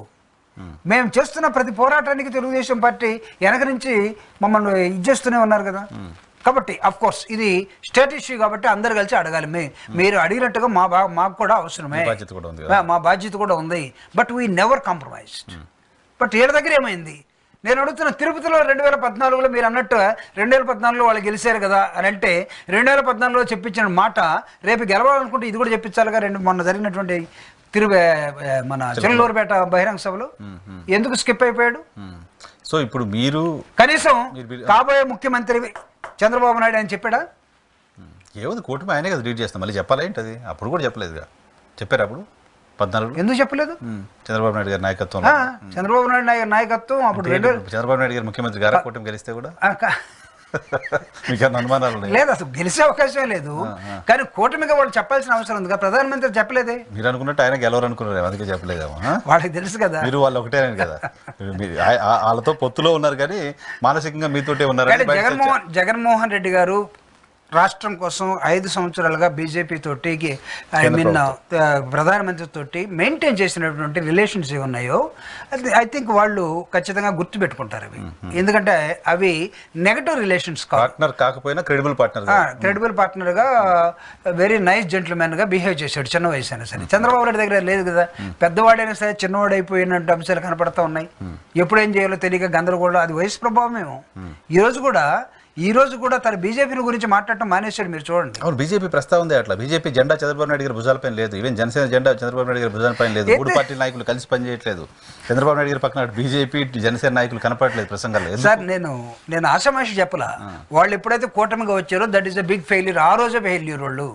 మేము చేస్తున్న ప్రతి పోరాటానికి తెలుగుదేశం పార్టీ వెనక నుంచి మమ్మల్ని ఇచ్చేస్తూనే ఉన్నారు కదా కాబట్టి అఫ్ కోర్స్ ఇది స్టేట్ ఇష్యూ కాబట్టి అందరు కలిసి అడగాలి మే మీరు అడిగినట్టుగా మా బా మాకు కూడా అవసరమే మీ బాధ్యత కూడా ఉంది కదా. మా బాధ్యత కూడా ఉంది but we never compromised but వీళ్ళ దగ్గర ఏమైంది నేను అడుగుతున్న తిరుపతిలో రెండు వేల పద్నాలుగులో మీరు అన్నట్టు రెండు వేల పద్నాలుగులో వాళ్ళు గెలిచారు కదా అని అంటే రెండు వేల పద్నాలుగులో చెప్పించిన మాట రేపు గెలవాలనుకుంటే ఇది కూడా చెప్పించాలిగా రెండు మొన్న జరిగినటువంటి తిరు మన చెల్లూరుపేట బహిరంగ సభలో ఎందుకు స్కిప్ అయిపోయాడు ఉమ్. సో ఇప్పుడు మీరు కనీసం మీరు- మీరు- కాబోయే ముఖ్యమంత్రి చంద్రబాబు నాయుడు అని చెప్పాడా ఏముంది కూటమి ఆయనే కదా లీడ్ చేస్తాం మళ్ళీ చెప్పాలా ఏంటి అది అప్పుడు కూడా చెప్పలేదుగా చెప్పారు అప్పుడు పద్నాలుగు ఎందుకు చెప్పలేదు చంద్రబాబు నాయుడు గారి నాయకత్వంలో ఆ, చంద్రబాబు నాయుడు నాయ- నాయకత్వం అప్పుడు రెండు చంద్రబాబు నాయుడు గారు ముఖ్యమంత్రి గారా కూటమి గెలిస్తే కూడా ఆ, క- మీకు ఏమైనా అనుమానాలు ఉన్నాయి లేదు అసలు గెలిచే అవకాశం లేదు కానీ కూటమిగా వాళ్ళు చెప్పాల్సిన అవసరం ఉంది కదా ప్రధానమంత్రి చెప్పలేదే మీరు అనుకున్నట్టు ఆయన గెలవరు అనుకున్నారు అందుకే చెప్పలేదేమో ఆ? వాళ్ళకి తెలుసు కదా మీరు వాళ్ళు ఒకటే కదా మీరు ఆ- ఆ- వాళ్ళతో పొత్తులో ఉన్నారు కానీ మానసికంగా మీతోటే ఉన్నారు కానీ జగన్మోహన్ జగన్మోహన్ రెడ్డి గారు రాష్ట్రం కోసం ఐదు సంవత్సరాలుగా బీజేపీ తోటి ఐ మీన్ ప్రధానమంత్రి తోటి మెయింటైన్ చేసినటువంటి రిలేషన్స్ ఏ ఉన్నాయో అది ఐ థింక్ వాళ్ళు ఖచ్చితంగా గుర్తు పెట్టుకుంటారు అవి ఎందుకంటే అవి నెగటివ్ రిలేషన్స్ కాదు పార్ట్నర్ కాకపోయినా క్రెడిబుల్ పార్ట్నర్ క్రెడిబుల్ పార్ట్నర్గా వెరీ నైస్ జెంట్మెన్గా బిహేవ్ చేశాడు చిన్న వయసు అయినా సరే చంద్రబాబు నాయుడు దగ్గర లేదు కదా పెద్దవాడైనా సరే చిన్నవాడు అయిపోయినట్టు అంశాలు కనపడతా ఉన్నాయి ఎప్పుడు ఏం చేయాలో తెలియక గందరగోళం అది వయసు ప్రభావమేమో ఈ రోజు కూడా ఈ రోజు కూడా తన బీజేపీ గురించి మాట్లాడటం మానేశాడు మీరు చూడండి అవును బీజేపీ ప్రస్తావన ఉంది అట్లా బీజేపీ జెండా చంద్రబాబు నాయుడు గారి భుజాలపైన లేదు ఈవెన్ జనసేన జెండా చంద్రబాబు నాయుడు గారి భుజాలపైన లేదు మూడు పార్టీ నాయకులు కలిసి పనిచేయట్లేదు చంద్రబాబు నాయుడు గారి పక్కన బీజేపీ జనసేన నాయకులు కనపడట్లేదు ప్రసంగాలు ఎందుకు? సార్ నేను నేను ఆషామాషి చెప్పలా వాళ్ళు ఎప్పుడైతే కూటమిగా వచ్చారో that is a big failure ఆ రోజే ఫెయిల్యూర్ వాళ్ళు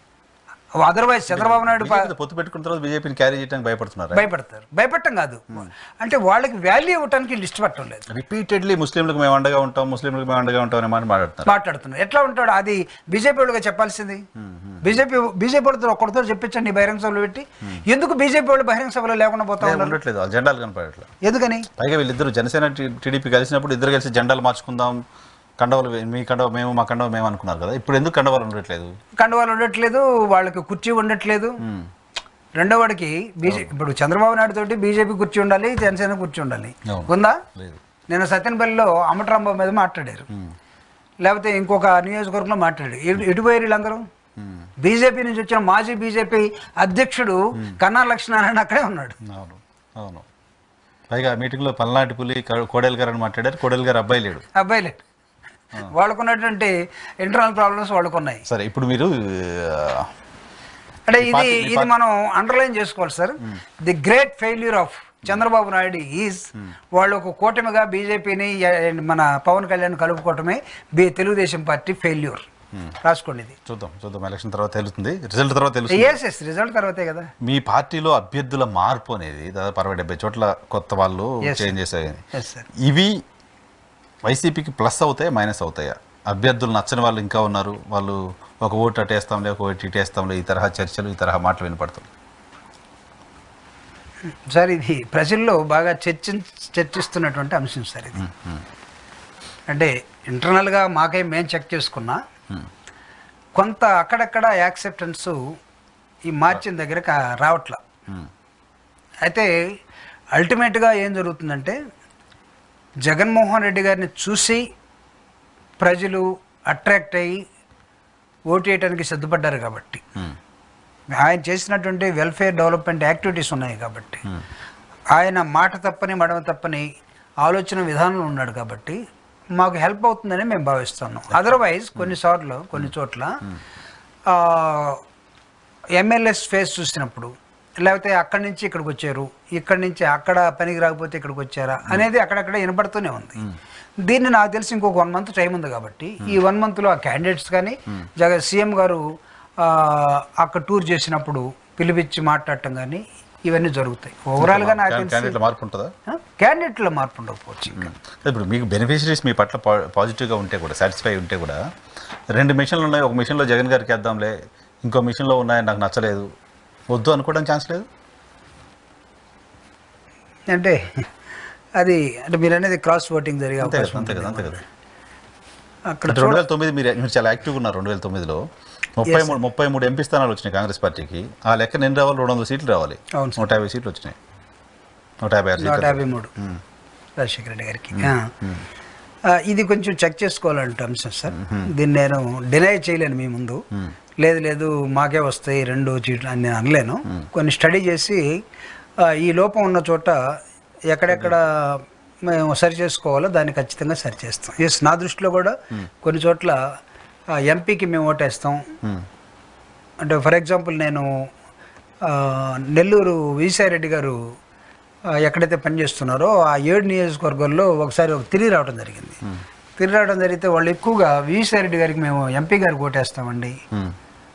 అదర్వైజ్ చంద్రబాబు నాయుడు ప- బీజేపీతో పొత్తు పెట్టుకున్న తర్వాత బీజేపీని క్యారీ చేయడానికి భయపడుతున్నారు భయపడతారు భయపడటం కాదు అంటే వాళ్ళకి వాల్యూ ఇవ్వడానికి వీళ్ళు ఇష్టపడటం లేదు రిపీటెడ్లీ ముస్లింలకు మేము అండగా ఉంటాం ముస్లింలకు మేము అండగా ఉంటాం అనే మాట మాట్లాడుతున్నారు మాట్లాడుతున్నారు ఎట్లా ఉంటాడు అది బీజేపీ వాళ్ళుగా చెప్పాల్సింది బీజేపీ బీజేపీ వాళ్ళతో ఒక్కడితో చెప్పించండి బహిరంగ సభలు పెట్టి ఎందుకు బీజేపీ వాళ్ళు బహిరంగ సభలో లేకుండా పోతా లేదు, ఉన్నారు ఉండట్లేదు వాళ్ళ జెండాలు కనపడట్లేదు ఎందుకని పైగా వీళ్ళిద్దరు జనసేన టీ- టీడీపీ కలిసినప్పుడు ఇద్దరు కలిసి జెండాలు మార్చుకుందాం కండవలు వే- మీ కండవ మేము మా కండవ మేము అనుకున్నారు కదా ఇప్పుడు ఎందుకు కండవాలు ఉండట్లేదు కండువాలు ఉండట్లేదు వాళ్ళకి కుర్చీ ఉండట్లేదు రెండో వాడికి బీజే ఇప్పుడు చంద్రబాబు నాయుడు తోటి బీజేపీ కుర్చీ ఉండాలి జనసేన కుర్చీ ఉండాలి అవును. ఉందా లేదు నేను సత్యనపల్లిలో అమటరాంబాబు మీద మాట్లాడారు లేకపోతే ఇంకొక నియోజకవర్గంలో మాట్లాడారు ఎటు- ఎటు పోయారు వీళ్ళందరూ బీజేపీ నుంచి వచ్చిన మాజీ బీజేపీ అధ్యక్షుడు కన్నా లక్ష్మీనారాయణ అక్కడే ఉన్నాడు అవును అవును పైగా మీటింగ్లో పల్నాటి పులి క- కోడేలు గారు అని మాట్లాడారు కోడేలు గారు అబ్బాయి లేడు అబ్బాయి లేడు వాళ్ళకున్నటువంటి ఇంటర్నల్ ప్రాబ్లమ్స్ వాళ్ళకున్నాయి సరే ఇప్పుడు మీరు ఆ, అంటే ఇది ఇది మనం అండర్లైన్ చేసుకోవాలి sir the great failure of Chandrababu Naidu is వాళ్ళు ఒక కూటమిగా బీజేపీని మన పవన్ కళ్యాణ్ కలుపుకోవటమే బి తెలుగుదేశం పార్టీ ఫెయిల్యూర్ రాసుకోండి ఇది చూద్దాం చూద్దాం ఎలక్షన్ తర్వాత తెలుస్తుంది రిజల్ట్ తర్వాత తెలుస్తుంది ఎస్ ఎస్ రిజల్ట్ తర్వాతే కదా మీ పార్టీలో అభ్యర్థుల మార్పు అనేది దాదాపు అరవై డెబ్బై చోట్ల కొత్త వాళ్ళు Yes, sir. చేంజ్ చేశాయి ఎస్ సార్ ఇవి వైసీపీకి ప్లస్ అవుతాయా మైనస్ అవుతాయా అభ్యర్థులు నచ్చని వాళ్ళు ఇంకా ఉన్నారు వాళ్ళు ఒక ఓటు అటేస్తాంలే ఒక ఓటు ఇటేస్తాంలే ఈ తరహా చర్చలు ఈ తరహా మాటలు వినపడుతుంది సార్ ఇది ప్రజల్లో బాగా చర్చ చర్చిస్తున్నటువంటి అంశం సార్ ఇది అంటే ఇంటర్నల్గా మాకై మేము చెక్ చేసుకున్నా కొంత అక్కడక్కడ యాక్సెప్టెన్స్ ఈ మార్చిన దగ్గర రావట్లా అయితే అల్టిమేట్గా ఏం జరుగుతుందంటే జగన్మోహన్ రెడ్డి గారిని చూసి ప్రజలు అట్రాక్ట్ అయ్యి ఓటు వేయడానికి సిద్ధపడ్డారు కాబట్టి ఆయన చేసినటువంటి వెల్ఫేర్ డెవలప్మెంట్ యాక్టివిటీస్ ఉన్నాయి కాబట్టి ఆయన మాట తప్పని మడమ తప్పని ఆలోచన విధానంలో ఉన్నాడు కాబట్టి మాకు హెల్ప్ అవుతుందని మేము భావిస్తున్నాం అదర్వైజ్ కొన్నిసార్లు కొన్ని చోట్ల ఎమ్మెల్యేస్ ఫేస్ చూసినప్పుడు లేకపోతే అక్కడి నుంచి ఇక్కడికి వచ్చారు ఇక్కడి నుంచి అక్కడ పనికి రాకపోతే ఇక్కడికి వచ్చారా అనేది అక్కడక్కడ వినపడుతూనే ఉంది దీన్ని నాకు తెలిసి ఇంకొక వన్ మంత్ టైం ఉంది కాబట్టి ఈ వన్ మంత్లో ఆ క్యాండిడేట్స్ కానీ జగ సీఎం గారు ఆ, అక్కడ టూర్ చేసినప్పుడు పిలిపించి మాట్లాడటం కానీ ఇవన్నీ జరుగుతాయి ఓవరాల్గా నాకు తెలిసి క్యాండిడేట్ల మార్పు ఉంటుందా క్యాండిడేట్లో మార్పు ఉండకపోవచ్చు ఇంకా ఇప్పుడు మీకు బెనిఫిషరీస్ మీ పట్ల పా- పాజిటివ్గా ఉంటే కూడా సాటిస్ఫై ఉంటే కూడా రెండు మిషన్లు ఉన్నాయి ఒక మిషన్లో జగన్ గారికి వేద్దాంలే ఇంకో మిషన్లో ఉన్నాయి నాకు నచ్చలేదు వద్దు అనుకోవడానికి ఛాన్స్ లేదు అంటే అది అంటే మీరు అనేది క్రాస్ ఓటింగ్ జరిగే అంతే కదా అవకాశం అంతే కదా అంతే ఉంటుంది కదా అక్కడ అంటే రెండు వేల తొమ్మిది మీరు మీరు చాలా యాక్టివ్గా ఉన్నారు రెండు వేల తొమ్మిదిలో ముప్పై మూడు ముప్పై మూడు ఎంపీ స్థానాలు వచ్చినాయి కాంగ్రెస్ పార్టీకి ఆ లెక్క ఎన్ని రావాలి రెండు వందల సీట్లు రావాలి అవును నూట యాభై సీట్లు వచ్చినాయి నూట యాభై ఆరు నూట సీట్లు యాభై మూడు రాజశేఖర రెడ్డి గారికి ఆ. ఆ, ఇది కొంచెం చెక్ చేసుకోవాలంటే అంశం సార్ దీన్ని నేను డినై చేయలేను మీ ముందు లేదు లేదు మాకే వస్తాయి రెండు చీట్లు అని నేను అనలేను కొన్ని స్టడీ చేసి ఆ, ఈ లోపం ఉన్న చోట ఎక్కడెక్కడ మేము సరి చేసుకోవాలో దాన్ని ఖచ్చితంగా సరి చేస్తాం ఎస్ నా దృష్టిలో కూడా కొన్ని చోట్ల ఆ, ఎంపీకి మేము ఓటేస్తాం ఉమ్, అంటే ఫర్ ఎగ్జాంపుల్ నేను ఆ, నెల్లూరు విజయసాయిరెడ్డి గారు ఆ, ఎక్కడైతే పనిచేస్తున్నారో ఆ ఏడు నియోజకవర్గాల్లో ఒకసారి ఒక తిరిగి రావడం జరిగింది తిరిగి రావడం జరిగితే వాళ్ళు ఎక్కువగా విజయసాయిరెడ్డి గారికి మేము ఎంపీ గారికి ఓటేస్తామండి ఉమ్,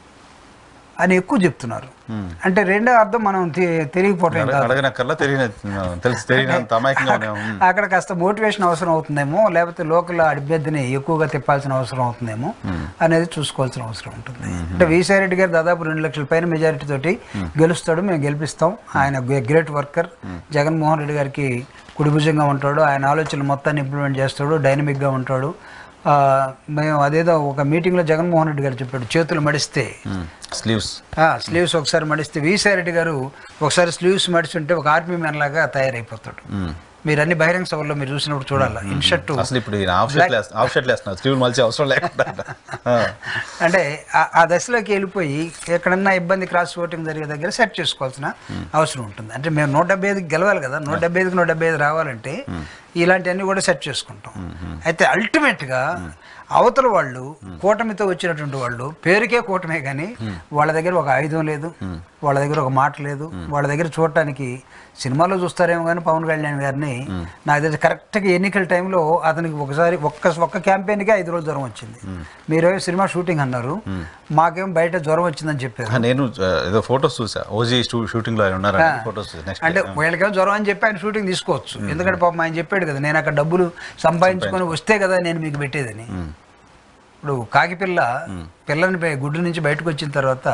అని ఎక్కువ చెప్తున్నారు ఉమ్. అంటే రెండో అర్థం మనం తి- తిరిగిపోవటం అడగ- కాదు అడగనక్కర్లా తెలియని తెలిసి తెలియనంత అమాయకంగా ఉన్నాం ఉమ్, అక్కడ కాస్త మోటివేషన్ అవసరం అవుతుందేమో లేకపోతే లోకల్ అభ్యర్థిని ఎక్కువగా తిప్పాల్సిన అవసరం అవుతుందేమో అనేది చూసుకోవాల్సిన అవసరం ఉంటుంది అంటే విసాయి రెడ్డి గారు దాదాపు రెండు లక్షల పైన మెజారిటీ తోటి గెలుస్తాడు మేము గెలిపిస్తాం ఆయన గ్రేట్ వర్కర్ జగన్మోహన్ రెడ్డి గారికి కుడిభుజంగా ఉంటాడు ఆయన ఆలోచనలు మొత్తాన్ని ఇంప్లిమెంట్ చేస్తాడు డైనమిక్గా ఉంటాడు ఆ, మేము అదేదో ఒక మీటింగ్లో జగన్మోహన్ రెడ్డి గారు చెప్పాడు చేతులు మడిస్తే ఉమ్, స్లీవ్స్ స్లీవ్స్ ఒకసారి మడిస్తే విసాయి రెడ్డి గారు ఒకసారి స్లీవ్స్ మడిచుంటే ఒక ఆర్మీ మ్యాన్ లాగా తయారైపోతాడు ఉమ్. మీరు అన్ని బహిరంగ సభల్లో మీరు చూసినప్పుడు చూడాలి ఇన్ షర్ట్ అసలు ఇప్పుడు ఈయన ఆఫ్ షర్ట్ వేస్తున్నా ఆఫ్ షర్ట్ వేస్తున్నారు స్లీవ్ మలిచి అవసరం లేకుండా ఆ, అంటే ఆ- ఆ దశలోకి వెళ్ళిపోయి ఎక్కడన్నా ఇబ్బంది క్రాస్ ఓటింగ్ జరిగే దగ్గర సెట్ చేసుకోవాల్సిన అవసరం ఉంటుంది అంటే మేము నూట డెబ్బై ఐదుకి గెలవాలి కదా నూట డెబ్బై ఐదుకి నూట డెబ్బై ఐదు రావాలంటే ఇలాంటివన్నీ కూడా సెట్ చేసుకుంటాం అయితే అల్టిమేట్గా అవతల వాళ్ళు కూటమితో వచ్చినటువంటి వాళ్ళు పేరుకే కూటమే కానీ వాళ్ళ దగ్గర ఒక ఆయుధం లేదు వాళ్ళ దగ్గర ఒక మాట లేదు వాళ్ళ దగ్గర చూడటానికి సినిమాలో చూస్తారేమో కానీ పవన్ కళ్యాణ్ గారిని నాకు తెలిసి కరెక్ట్గా ఎన్నికల టైంలో అతనికి ఒకసారి ఒక్క ఒక్క క్యాంపెయిన్కే ఐదు రోజులు జ్వరం వచ్చింది మీరు సినిమా షూటింగ్ అన్నారు మాకేం బయట జ్వరం వచ్చిందని చెప్పారు ఆ, నేను ఆ, ఏదో ఫొటోస్ చూసా ఓజీ షూటింగ్ లో ఆయన ఉన్నారు ఫొటోస్ నెక్స్ట్ అంటే వీళ్ళకేమో జ్వరం అని చెప్పి ఆయన షూటింగ్ తీసుకోవచ్చు ఎందుకంటే పాపం ఆయన చెప్పాడు కదా నేను అక్కడ డబ్బులు సంపాదించుకొని వస్తే కదా నేను మీకు పెట్టేదని ఇప్పుడు కాకిపిల్ల పిల్లని బయ- గుడ్డు నుంచి బయటకు వచ్చిన తర్వాత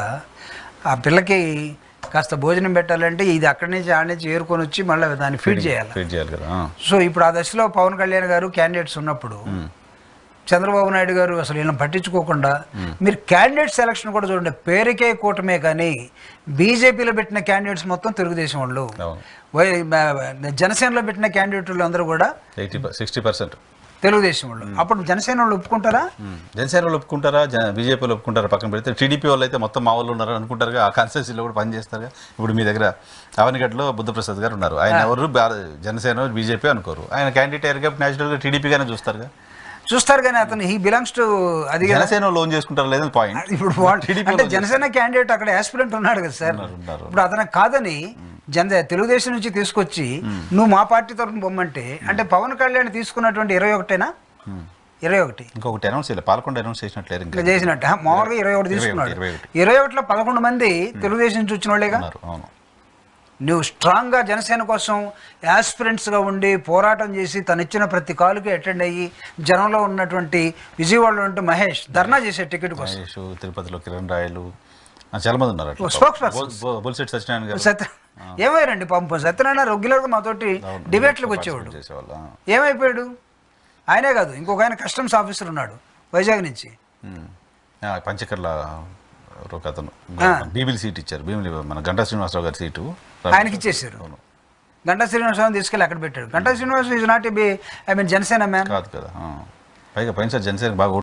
ఆ పిల్లకి కాస్త భోజనం పెట్టాలంటే ఇది అక్కడి నుంచి ఆడ నుంచి ఏరుకొని వచ్చి మళ్ళీ దాన్ని ఫీడ్ చేయాలి ఫీడ్ చేయాలి కదా ఆ. సో ఇప్పుడు ఆ దశలో పవన్ కళ్యాణ్ గారు క్యాండిడేట్స్ ఉన్నప్పుడు చంద్రబాబు నాయుడు గారు అసలు వీళ్ళని పట్టించుకోకుండా మీరు క్యాండిడేట్ సెలక్షన్ కూడా చూడండి పేరుకే కూటమే కానీ బీజేపీలో పెట్టిన క్యాండిడేట్స్ మొత్తం తెలుగుదేశం వాళ్ళు అవును వై మ- జనసేనలో పెట్టిన క్యాండిడేట్లు అందరూ కూడా ఎయిటీ సిక్స్టీ పర్సెంట్ తెలుగుదేశం వాళ్ళు అప్పుడు జనసేన వాళ్ళు ఒప్పుకుంటారా జనసేన వాళ్ళు ఒప్పుకుంటారా బీజేపీ వాళ్ళు ఒప్పుకుంటారా పక్కన పెడితే టీడీపీ వాళ్ళు అయితే మొత్తం మా వాళ్ళు ఉన్నారు అనుకుంటారుగా ఆ కాన్స్టిట్యూన్సీలో కూడా పనిచేస్తారుగా ఇప్పుడు మీ దగ్గర అవనిగడ్లో బుద్ధప్రసాద్ గారు ఉన్నారు ఆయన ఎవరు భార- జనసేన బీజేపీ అనుకోరు ఆయన క్యాండిడేట్ అయ్యారు కాబట్టి న్యాచురల్గా టీడీపీగానే చూస్తారుగా చూస్తారు కానీ అతను హీ బిలాంగ్స్ టు అది కదా. జనసేన లోన్ చేసుకుంటారు లేదని పాయింట్ ఇప్పుడు వాళ్ళు TDP అంటే లో జనసేన క్యాండిడేట్ అక్కడ యాస్పిరెంట్ ఉన్నాడు కదా సార్ ఉన్నారు, ఉన్నారు. ఇప్పుడు అతను కాదని జన తెలుగుదేశం నుంచి తీసుకొచ్చి నువ్వు మా పార్టీ తరఫున పొమ్మంటే అంటే పవన్ కళ్యాణ్ తీసుకున్నటువంటి ఇరవై ఒకటేనా ఇరవై ఒకటి ఇంకొకటి అనౌన్స్ చేయలేదు పాల్గొండ అనౌన్స్ చేసినట్లేరు ఇంకా ఇంకా చేసినట్టు హా, మామూలుగా ఇరవై ఒకటి ఇరవై ఒకటి, తీసుకున్నాడు ఇరవై ఒకటి. ఇరవై ఒకటిలో పదకొండు మంది తెలుగుదేశం నుంచి వచ్చిన వాళ్ళేగా ఉన్నారు అవును నువ్వు స్ట్రాంగ్గా జనసేన కోసం యాస్పిరెంట్స్గా ఉండి పోరాటం చేసి తను ఇచ్చిన ప్రతి కాలుకి అటెండ్ అయ్యి జనంలో ఉన్నటువంటి విజయవాడలో ఉంటే మహేష్ ధర్నా చేసే టికెట్ కోసం మహేష్ తిరుపతిలో కిరణ్ రాయలు ఆ, చాలా మంది ఉన్నారు అట్లా ఓ, spokespersons. బొల్- బొల్- బొల్సెట్ సత్యనారాయణ గారు సత్య ఏమయ్యారండి పంపం సత్యనారాయణ రెగ్యులర్గా మాతోటి అవును, డిబేట్లకు వచ్చేవాడు చేసేవాళ్ళు ఆ. ఏమైపోయాడు ఆయనే కాదు ఇంకొక ఆయన కస్టమ్స్ ఆఫీసర్ ఉన్నాడు వైజాగ్ నుంచి ఉమ్. ఆ, పంచకర్ల ఒక అతను బీబిల్ సీట్ ఇచ్చారు భీమిలి మన గంటా శ్రీనివాసరావు గారి సీటు ఆయనకి ఇచ్చేసారు గంటా శ్రీనివాసరావు తీసుకెళ్ళి అక్కడ పెట్టాడు Ganta Srinivasarao is not be I mean Janasena man కాదు కదా ఆ. పైగా పైన జనసేన బాగా